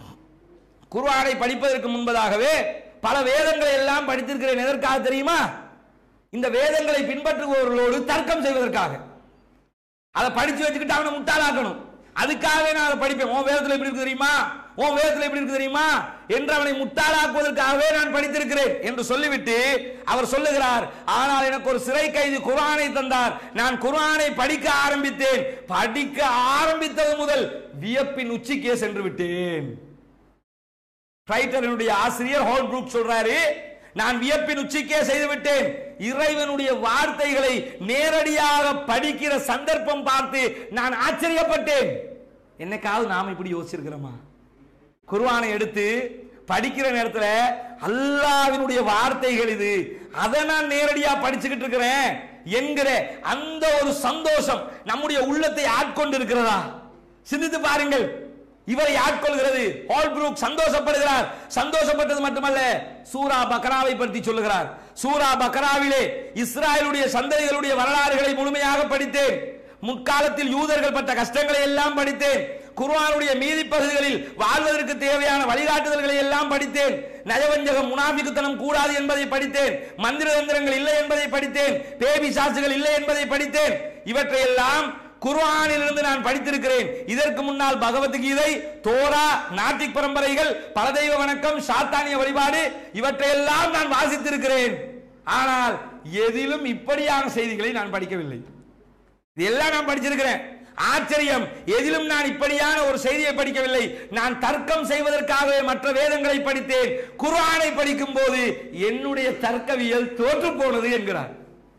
குர்ஆனை படிப்பதற்கு முன்பதாகவே பல வேதங்களை எல்லாம் படித்திருக்கிறேன் எதற்காக தெரியுமா இந்த வேதங்களை பின்பற்றுபவர்களோடு தர்க்கம் செய்வதற்காக அதை படிச்சு வச்சுக்கிட்டு அவனை முட்டாளாக்கணும் அதுக்காகவே நான் அதை படிப்பேன் உன் வேதத்தில் எப்படி இருக்கு தெரியுமா உன் வேதத்தில் எப்படி இருக்கு தெரியுமா என்று அவனை முட்டாளாக்குவதற்காகவே நான் படித்திருக்கிறேன் என்று சொல்லிவிட்டு அவர் சொல்லுகிறார் ஆனால் எனக்கு ஒரு சிறை கைதி குர்ஆனை தந்தார் நான் குர்ஆனை படிக்க ஆரம்பித்தேன் படிக்க ஆரம்பித்தது முதல் வியப்பின் உச்சிக்கே சென்று விட்டேன் ரைட்டரினுடைய ஆசிரியர் ஹோல் புரூக் சொல்றாரு நான் வியப்பின் உச்சிக்கே செய்து விட்டேன் இறைவனுடைய வார்த்தைகளை நேரடியாக படிக்கிற சந்தர்ப்பம் பார்த்து நான் ஆச்சரியப்பட்டேன் என்னைக்காவது நாம இப்படி யோசிச்சிருக்கிறோமா குர்ஆனை எடுத்து படிக்கிற நேரத்துல அல்லாஹ்வினுடைய வார்த்தைகள் இது அதை நான் நேரடியா படிச்சுக்கிட்டு இருக்கிறேன் என்கிற அந்த ஒரு சந்தோஷம் நம்முடைய உள்ளத்தை ஆட்கொண்டு இருக்கிறதா சிந்தித்து பாருங்கள் இவரை ஆட்கொள்கிறது ஹால்ப்ரூக் சந்தோஷப்படுகிறார் சந்தோஷப்பட்டது மட்டுமல்ல சூரா பக்ராவை பற்றி சொல்லுகிறார் சூரா பக்ராவிலே இஸ்ராயலுடைய சந்ததிகளுடைய வரலாறுகளை முழுமையாக படித்தேன் முற்காலத்தில் யூதர்கள் பட்ட கஷ்டங்களை எல்லாம் படித்தேன் குர்ஆனுடைய மீதி பகுதிகளில் வாழ்வதற்கு தேவையான வழிகாட்டுதல்களை எல்லாம் படித்தேன் நயவஞ்சகம் முனாபிக்குத்தனம் கூடாது என்பதை படித்தேன் மந்திர தந்திரங்கள் இல்லை என்பதை படித்தேன் பேபி சாசுகள் இல்லை என்பதை படித்தேன் இவற்றையெல்லாம் குர்ஆனிலிருந்து நான் படித்திருக்கிறேன் இதற்கு முன்னால் பகவத்கீதை தோரா நாட்டிக் பரம்பரைகள் பலதெய்வ வணக்கம் சாத்தானிய வழிபாடு இவற்றையெல்லாம் நான் வாசித்திருக்கிறேன் ஆனால் எதிலும் இப்படியான செய்திகளை நான் படிக்கவில்லை இதெல்லாம் நான் படிச்சிருக்கிறேன் ஆச்சரியம் எதிலும் நான் இப்படியான ஒரு செய்தியை படிக்கவில்லை நான் தர்க்கம் செய்வதற்காகவே மற்ற வேதங்களை படித்தேன் குர்ஆனை படிக்கும் போது என்னுடைய தர்க்கவியல் தோற்று போனது என்கிறார்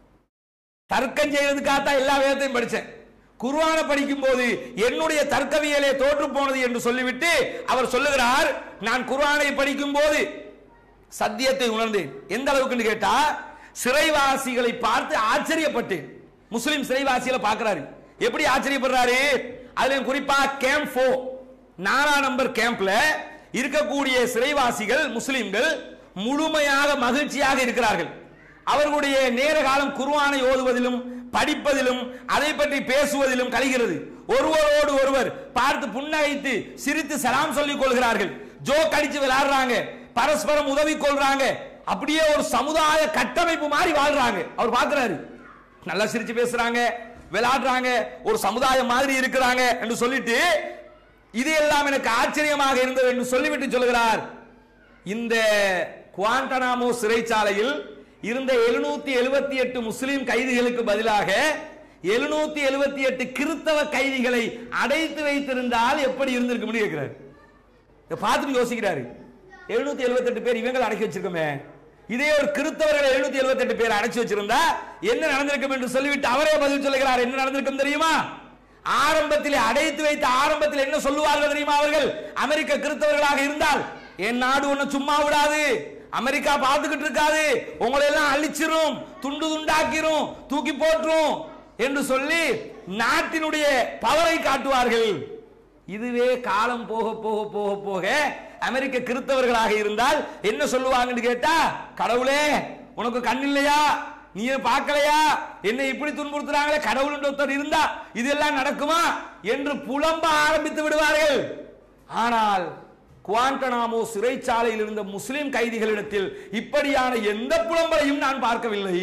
தர்க்கம் செய்வதற்காக தான் எல்லா வேதத்தையும் படிச்சேன் குர்ஆனை படிக்கும் போது என்னுடைய தர்க்கவியலே தோற்று போனது என்று சொல்லிவிட்டு அவர் சொல்லுகிறார் நான் குர்ஆனை படிக்கும் போது சத்தியத்தை உணர்ந்தேன் எந்த அளவுக்குன்னு கேட்டா சிறைவாசிகளை பார்த்து ஆச்சரியப்பட்டேன் முஸ்லிம் சிறைவாசிகளை பார்க்கிறாரு எப்படி ஆச்சரியப்படுறாரு அதுல குறிப்பா கேம்ப் ஃபோ நாலா நம்பர் கேம்ப்ல இருக்கக்கூடிய சிறைவாசிகள் முஸ்லிம்கள் முழுமையாக மகிழ்ச்சியாக இருக்கிறார்கள் அவர்களுடைய நேர காலம் குர்ஆனை ஓதுவதிலும் படிப்பதிலும் அதை பற்றி பேசுவதிலும் கழிகிறது ஒருவரோடு ஒருவர் பார்த்து புன்னகைத்து சிரித்து சலாம் சொல்லிக் கொள்கிறார்கள் ஜோக் அடிச்சு விளையாடுறாங்க பரஸ்பரம் உதவி கொள்றாங்க அப்படியே ஒரு சமுதாய கட்டமைப்பு மாதிரி வாழ்றாங்க அவர் பார்க்கிறாரு நல்லா சிரிச்சு பேசுறாங்க விளையாடுறாங்க ஒரு சமுதாயம் மாதிரி இருக்கிறாங்க என்று சொல்லிட்டு இது எல்லாம் எனக்கு ஆச்சரியமாக இருந்தது என்று சொல்லிவிட்டு சொல்கிறார் இந்த குவாண்டனாமோ சிறைச்சாலையில் இருந்த எழுநூத்தி எழுபத்தி எட்டு முஸ்லிம் கைதிகளுக்கு பதிலாக எழுநூத்தி எழுபத்தி எட்டு கிறித்தவ கைதிகளை அடைத்து வைத்திருந்தால் எப்படி இருந்திருக்க முடியும் கேட்கிறார் இதை பார்த்துட்டு யோசிக்கிறாரு எழுநூத்தி எழுபத்தி எட்டு பேர் இவங்களை அடக்கி வச்சிருக்கோமே இதே ஒரு கிறிஸ்தவர்களை எழுநூத்தி எழுபத்தி எட்டு பேர் அடைச்சு வச்சிருந்தா என்ன நடந்திருக்கும் என்று சொல்லிவிட்டு அவரே பதில் சொல்லுகிறார் என்ன நடந்திருக்கும் தெரியுமா ஆரம்பத்தில் அடைத்து வைத்த ஆரம்பத்தில் என்ன சொல்லுவார்கள் தெரியுமா அவர்கள் அமெரிக்க கிறிஸ்தவர்களாக இருந்தால் என் நாடு ஒண்ணு சும்மா விடாது அமெரிக்கா பார்த்துக்கிட்டு இருக்காது உங்களை எல்லாம் அழிச்சிரும் துண்டு துண்டாக்கிரும் தூக்கி போட்டுரும் என்று சொல்லி நாட்டினுடைய பவரை காட்டுவார்கள் இதுவே காலம் போக போக போக போக அமெரிக்க கிறிஸ்தவர்களாக இருந்தால் என்ன சொல்லுவாங்கன்னு கேட்டா கடவுளே உனக்கு கண் இல்லையா நீ பார்க்கலையா என்னை இப்படி துன்புறுத்துறாங்களே கடவுள் ஒருத்தர் இருந்தா இதெல்லாம் நடக்குமா என்று புலம்ப ஆரம்பித்து விடுவார்கள் ஆனால் குவாண்டனாமோ சிறைச்சாலையில் இருந்த முஸ்லிம் கைதிகளிடத்தில் இப்படியான எந்த புலம்பலையும் நான் பார்க்கவில்லை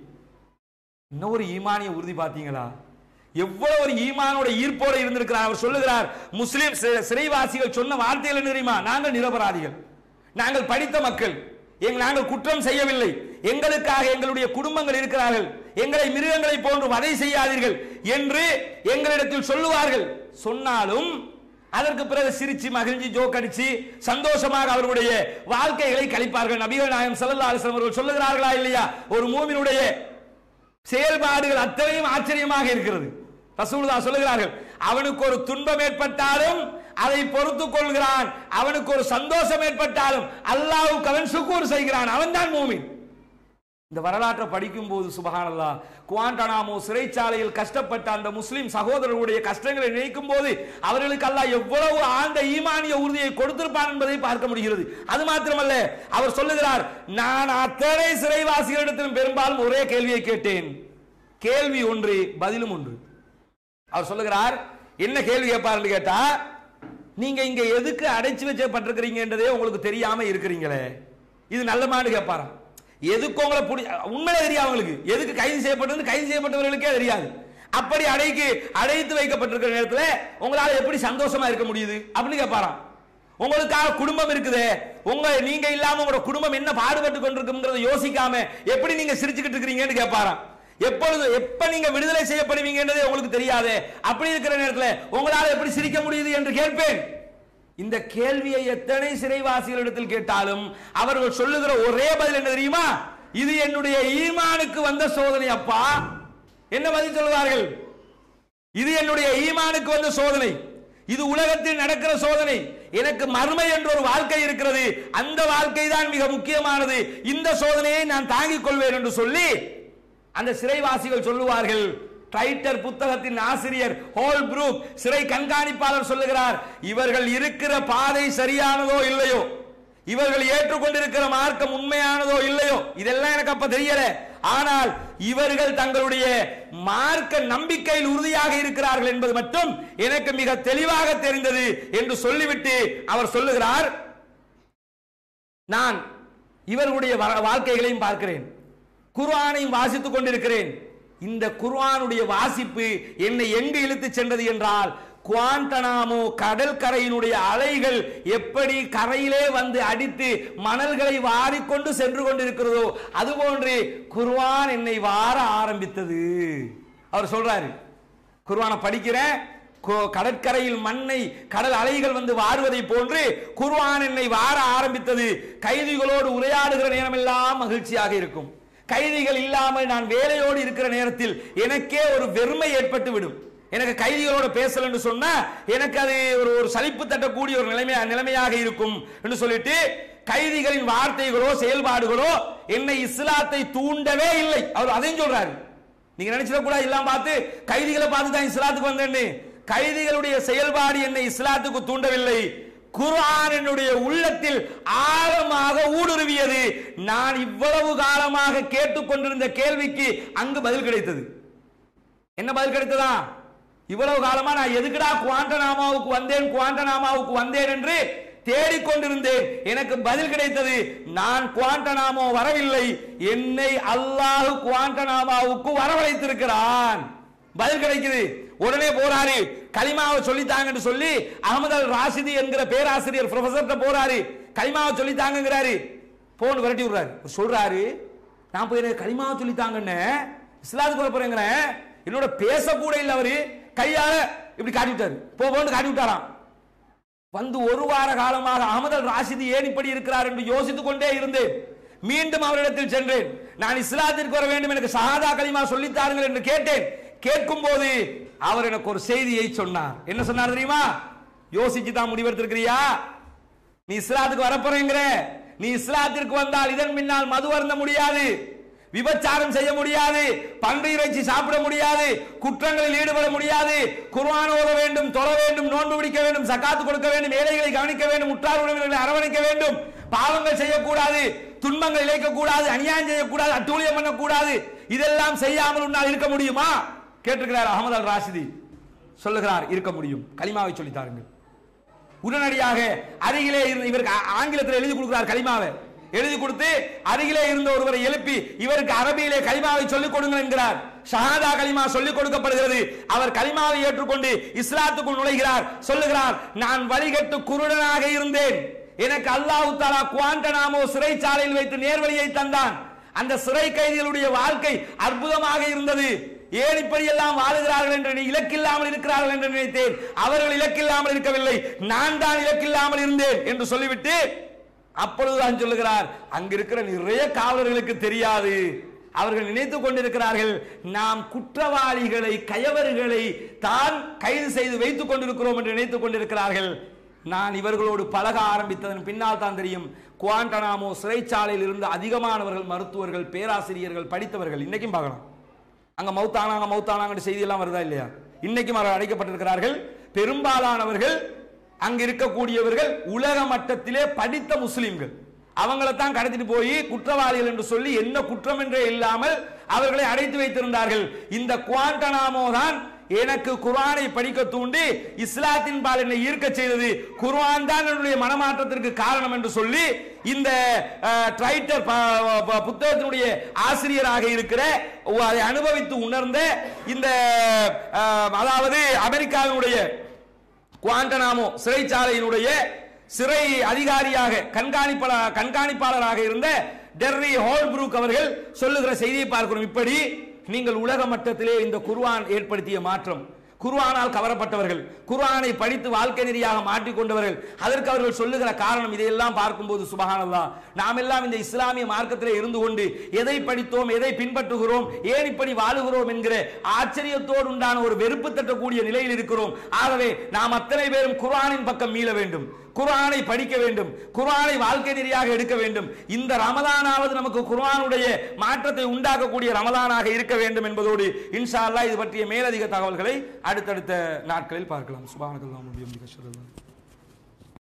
இன்னும் ஒரு ஈமானிய உறுதி பார்த்தீங்களா எவ்வளவு ஒரு ஈமானோட ஈர்ப்போட இருந்திருக்கிறார் அவர் சொல்லுகிறார் முஸ்லிம் சி- சிறைவாசிகள் சொன்ன வார்த்தைகள் என்ன தெரியுமா நாங்கள் நிரபராதிகள் நாங்கள் படித்த மக்கள் எங் நாங்கள் குற்றம் செய்யவில்லை எங்களுக்காக எங்களுடைய குடும்பங்கள் இருக்கிறார்கள் எங்களை மிருகங்களை போன்று வதை செய்யாதீர்கள் என்று எங்களிடத்தில் சொல்லுவார்கள் சொன்னாலும் அதற்கு பிறகு சிரிச்சு மகிழ்ச்சி ஜோக் அடிச்சு சந்தோஷமாக அவர்களுடைய வாழ்க்கைகளை கழிப்பார்கள் நபிகள் நாயம் ஸல்லல்லாஹு அலைஹி வஸல்லம் அவர்கள் சொல்லுகிறார்களா இல்லையா ஒரு மூமினுடைய செயல்பாடுகள் அத்தனையும் ஆச்சரியமாக இருக்கிறது ரசூலுல்லாஹ் சொல்லுகிறார்கள் அவனுக்கு ஒரு துன்பம் ஏற்பட்டாலும் அதை பொறுத்துக் கொள்கிறான் அவனுக்கு ஒரு சந்தோஷம் ஏற்பட்டாலும் அல்லாஹ்வுக்கு அவன் சுக்கூர் செய்கிறான் அவன்தான் மூமின் இந்த வரலாற்றை படிக்கும் போது சுபஹானல்லா குவாண்டனாமோ சிறைச்சாலையில் கஷ்டப்பட்ட அந்த முஸ்லிம் சகோதரர்களுடைய கஷ்டங்களை நினைக்கும் போது அவர்களுக்கு அல்லாஹ் எவ்வளவு ஆழ்ந்த ஈமானிய உறுதியை கொடுத்திருப்பான் என்பதை பார்க்க முடிகிறது அது மாத்திரமல்ல அவர் சொல்லுகிறார் நான் அத்தனை சிறைவாசிகளிடத்திலும் பெரும்பாலும் ஒரே கேள்வியை கேட்டேன் கேள்வி ஒன்று பதிலும் ஒன்று அவர் சொல்லுகிறார் என்ன கேள்வி கேட்பாருன்னு கேட்டா நீங்க இங்க எதுக்கு அடைச்சு வச்சப்பட்டிருக்கிறீங்கன்றதே உங்களுக்கு தெரியாம இருக்கிறீங்களே இது நல்லமான்னு கேட்பாராம் எதுக்கு உங்களை பிடி உண்மையிலே தெரியாது அவங்களுக்கு எதுக்கு கைது செய்யப்பட்டது கைது செய்யப்பட்டவர்களுக்கே தெரியாது அப்படி அடைக்கு அடைத்து வைக்கப்பட்டிருக்கிற நேரத்தில் உங்களால எப்படி சந்தோஷமா இருக்க முடியுது அப்படின்னு கேட்பாராம் உங்களுக்காக குடும்பம் இருக்குதே உங்க நீங்க இல்லாம உங்களோட குடும்பம் என்ன பாடுபட்டு கொண்டிருக்குங்கிறத யோசிக்காம எப்படி நீங்க சிரிச்சுக்கிட்டு இருக்கிறீங்கன்னு கேட்பாராம் எப்பொழுது எப்ப நீங்க விடுதலை செய்யப்படுவீங்கன்றதே உங்களுக்கு தெரியாது அப்படி இருக்கிற நேரத்தில் உங்களால எப்படி சிரிக்க முடியுது என்று கேட்பேன் இந்த கேள்வியை எத்தனை சிறைவாசிகளிடத்தில் கேட்டாலும் அவர்கள் சொல்லுகிற ஒரே பதில் என்ன தெரியுமா இது என்னுடைய ஈமானுக்கு வந்த சோதனை அப்பா என்ன பதில் சொல்லுவார்கள் இது என்னுடைய ஈமானுக்கு வந்த சோதனை இது உலகத்தில் நடக்கிற சோதனை எனக்கு மர்மை என்ற ஒரு வாழ்க்கை இருக்கிறது அந்த வாழ்க்கை தான் மிக முக்கியமானது இந்த சோதனையை நான் தாங்கிக் கொள்வேன் என்று சொல்லி அந்த சிறைவாசிகள் சொல்லுவார்கள் டைட்டர் புத்தகத்தின் ஆசிரியர் ஹோல் புரூக் சிறை கண்காணிப்பாளர் சொல்லுகிறார் இவர்கள் இருக்கிற பாதை சரியானதோ இல்லையோ இவர்கள் ஏற்றுக்கொண்டிருக்கிற மார்க்கம் உண்மையானதோ இல்லையோ இதெல்லாம் எனக்கு அப்ப தெரியல ஆனால் இவர்கள் தங்களுடைய மார்க்க நம்பிக்கையில் உறுதியாக இருக்கிறார்கள் என்பது மட்டும் எனக்கு மிக தெளிவாக தெரிந்தது என்று சொல்லிவிட்டு அவர் சொல்லுகிறார் நான் இவர்களுடைய வா- வாழ்க்கைகளையும் பார்க்கிறேன் குர்ஆனையும் வாசித்துக் கொண்டிருக்கிறேன் இந்த குர்ஆனுடைய வாசிப்பு என்னை எங்கு இழுத்துச் சென்றது என்றால் குவாண்டனாமோ கடல் கரையினுடைய அலைகள் எப்படி கரையிலே வந்து அடித்து மணல்களை வாரிக்கொண்டு சென்று கொண்டிருக்கிறதோ அதுபோன்று குர்ஆன் என்னை வார ஆரம்பித்தது அவர் சொல்றாரு குர்ஆனை படிக்கிறேன் கொ- கடற்கரையில் மண்ணை கடல் அலைகள் வந்து வாருவதை போன்று குர்ஆன் என்னை வார ஆரம்பித்தது கைதிகளோடு உரையாடுகிற நேரமெல்லாம் மகிழ்ச்சியாக இருக்கும் கைதிகள் இல்லாமல் நான் வேலையோடு இருக்கிற நேரத்தில் எனக்கே ஒரு வெறுமை ஏற்பட்டு விடும் எனக்கு கைதிகளோட பேசலன்னு சொன்னா எனக்கு அது ஒரு ஒரு சலிப்பு தட்டக்கூடிய ஒரு நிலைமை நிலைமையாக இருக்கும் என்று சொல்லிட்டு கைதிகளின் வார்த்தைகளோ செயல்பாடுகளோ என்னை இஸ்லாத்தை தூண்டவே இல்லை அவர் அதையும் சொல்றாரு நீங்க நினைச்சிட கூட எல்லாம் பார்த்து கைதிகளை பார்த்து தான் இஸ்லாத்துக்கு வந்தேன்னு கைதிகளுடைய செயல்பாடு என்னை இஸ்லாத்துக்கு தூண்டவில்லை குர்ஆன் என்னுடைய உள்ளத்தில் ஆழமாக ஊடுருவியது நான் இவ்வளவு காலமாக கேட்டுக்கொண்டிருந்த கேள்விக்கு அங்கு பதில் கிடைத்தது என்ன பதில் கிடைத்ததா இவ்வளவு காலமா நான் எதுக்குடா குவாண்டனாமாவுக்கு வந்தேன் குவாண்டனாமாவுக்கு வந்தேன் என்று தேடிக்கொண்டிருந்தேன் எனக்கு பதில் கிடைத்தது நான் குவாண்டனாமோ வரவில்லை என்னை அல்லாஹ் குவாண்டனாமாவுக்கு வரவழைத்திருக்கிறான் பதில் கிடைக்குது உடனே போறாரு கலிமாவை சொல்லித்தாங்கன்னு சொல்லி அகமது அல் ராஷிதி என்கிற பேராசிரியர் ப்ரொஃபசர்கிட்ட போறாரு கலிமாவை சொல்லித்தாங்கிறாரு போன் விரட்டி விடுறாரு சொல்றாரு நான் போய் எனக்கு கலிமாவை சொல்லித்தாங்கன்னு இஸ்லாத்துக்கு வர போறேங்கிறேன் என்னோட பேசக்கூட இல்லை அவரு கையால இப்படி காட்டி விட்டாரு போ போன்னு காட்டி விட்டாராம் வந்து ஒரு வார காலமாக அகமது அல் ராஷிதி ஏன் இப்படி இருக்கிறார் என்று யோசித்துக் கொண்டே இருந்தேன் மீண்டும் அவரிடத்தில் சென்றேன் நான் இஸ்லாத்திற்கு வர வேண்டும் எனக்கு ஷஹாதா கலிமா சொல்லித்தாருங்கள் என்று கேட்டேன் கேட்கும் போது அவர் எனக்கு ஒரு செய்தியை சொன்னார் என்ன சொன்னார் தெரியுமா யோசிச்சு தான் முடிவெடுத்திருக்கிறியா நீ இஸ்லாத்துக்கு வரப்போறேங்கிற நீ இஸ்லாத்திற்கு வந்தால் இதன் பின்னால் மது அருந்த முடியாது விபச்சாரம் செய்ய முடியாது பன்றி இறைச்சி சாப்பிட முடியாது குற்றங்களில் ஈடுபட முடியாது குர்ஆன் ஓத வேண்டும் தொழ வேண்டும் நோன்பு பிடிக்க வேண்டும் சக்காத்து கொடுக்க வேண்டும் ஏழைகளை கவனிக்க வேண்டும் உற்றார் உறவினர்களை அரவணைக்க வேண்டும் பாவங்கள் செய்யக்கூடாது துன்பங்கள் இழைக்க கூடாது அநியாயம் செய்யக்கூடாது அட்டூழியம் பண்ணக்கூடாது இதெல்லாம் செய்யாமல் உன்னால் இருக்க முடியுமா கேட்டிருக்கிறார் அகமது அல் ராஷிதி சொல்லுகிறார் இருக்க முடியும் கலிமாவை சொல்லித் தாருங்கள் உடனடியாக அருகிலே இருந்த இவருக்கு ஆ- ஆங்கிலத்தில் எழுதி கொடுக்கிறார் கலிமாவை எழுதி கொடுத்து அருகிலே இருந்த ஒருவரை எழுப்பி இவருக்கு அரபியிலே கலிமாவை சொல்லிக் கொடுங்கள் என்கிறார் ஷஹாதா கலிமா சொல்லிக் கொடுக்கப்படுகிறது அவர் கலிமாவை ஏற்றுக்கொண்டு இஸ்லாத்துக்குள் நுழைகிறார் சொல்லுகிறார் நான் வழிகட்டு குருடனாக இருந்தேன் எனக்கு அல்லாஹ் தாலா குவாண்டனாமோ சிறைச்சாலையில் வைத்து நேர்வழியை தந்தான் அந்த சிறை கைதிகளுடைய வாழ்க்கை அற்புதமாக இருந்தது ஏன் இப்படி எல்லாம் வாழுகிறார்கள் என்று நீ இலக்கில்லாமல் இருக்கிறார்கள் என்று நினைத்தேன் அவர்கள் இலக்கில்லாமல் இருக்கவில்லை நான் தான் இலக்கில்லாமல் இருந்தேன் என்று சொல்லிவிட்டு அப்பொழுதுதான் சொல்லுகிறார் அங்கிருக்கிற நிறைய காவலர்களுக்கு தெரியாது அவர்கள் நினைத்துக் கொண்டிருக்கிறார்கள் நாம் குற்றவாளிகளை கயவர்களை தான் கைது செய்து வைத்துக் கொண்டிருக்கிறோம் என்று நினைத்துக் கொண்டிருக்கிறார்கள் நான் இவர்களோடு பழக ஆரம்பித்ததன் பின்னால் தான் தெரியும் குவாண்டனாமோ சிறைச்சாலையில் இருந்த அதிகமானவர்கள் மருத்துவர்கள் பேராசிரியர்கள் படித்தவர்கள் இன்னைக்கும் பார்க்கலாம் அங்க மௌத்தானாங்க மௌத்தானாங்க செய்தி எல்லாம் வருதா இல்லையா இன்னைக்கும் அவர் அடைக்கப்பட்டிருக்கிறார்கள் பெரும்பாலானவர்கள் அங்க இருக்கக்கூடியவர்கள் உலக மட்டத்திலே படித்த முஸ்லிம்கள் அவங்கள தான் கடத்திட்டு போய் குற்றவாளிகள் என்று சொல்லி என்ன குற்றம் என்றே இல்லாமல் அவர்களை அடைத்து வைத்திருந்தார்கள் இந்த குவாண்டனாமோ தான் எனக்கு குர்ஆனை படிக்க தூண்டி இஸ்லாத்தின் பால் என்னை ஈர்க்க செய்தது குர்ஆன் தான் என்னுடைய மனமாற்றத்திற்கு காரணம் என்று சொல்லி இந்த அஹ், ட்ரைட்டர் ப- ப- புத்தகத்தினுடைய ஆசிரியராக இருக்கிற ஓ, அதை அனுபவித்து உணர்ந்த இந்த அஹ், அதாவது அமெரிக்காவினுடைய குவாண்டனாமோ சிறைச்சாலையினுடைய சிறை அதிகாரியாக கண்காணிப்பாளர் கண்காணிப்பாளராக இருந்த டெர்ரி ஹோல்ப்ரூக் அவர்கள் சொல்லுகிற செய்தியை பார்க்கிறோம் இப்படி நீங்கள் உலக மட்டத்திலே இந்த குர்ஆன் ஏற்படுத்திய மாற்றம் குர்ஆனால் கவரப்பட்டவர்கள் குர்ஆனை படித்து வாழ்க்கை நெறியாக மாற்றிக்கொண்டவர்கள் அதற்கு அவர்கள் சொல்லுகிற காரணம் இதையெல்லாம் பார்க்கும்போது சுபஹானல்லாஹ் நாம் எல்லாம் இந்த இஸ்லாமிய மார்க்கத்திலே இருந்து கொண்டு எதை படித்தோம் எதை பின்பற்றுகிறோம் ஏன் இப்படி வாழுகிறோம் என்கிற ஆச்சரியத்தோடு உண்டான ஒரு வெறுப்பு தட்டக்கூடிய நிலையில் இருக்கிறோம் ஆகவே நாம் அத்தனை பேரும் குர்ஆனின் பக்கம் மீள வேண்டும் குர்ஆனை படிக்க வேண்டும் குர்ஆனை வாழ்க்கை நெறியாக எடுக்க வேண்டும் இந்த ரமலானாவது நமக்கு குர்ஆனுடைய மாற்றத்தை உண்டாக்கக்கூடிய ரமலானாக இருக்க வேண்டும் என்பதோடு இன்ஷா அல்லாஹ் இது பற்றிய மேலதிக தகவல்களை அடுத்தடுத்த நாட்களில் பார்க்கலாம் சுபானக்கல்லாம்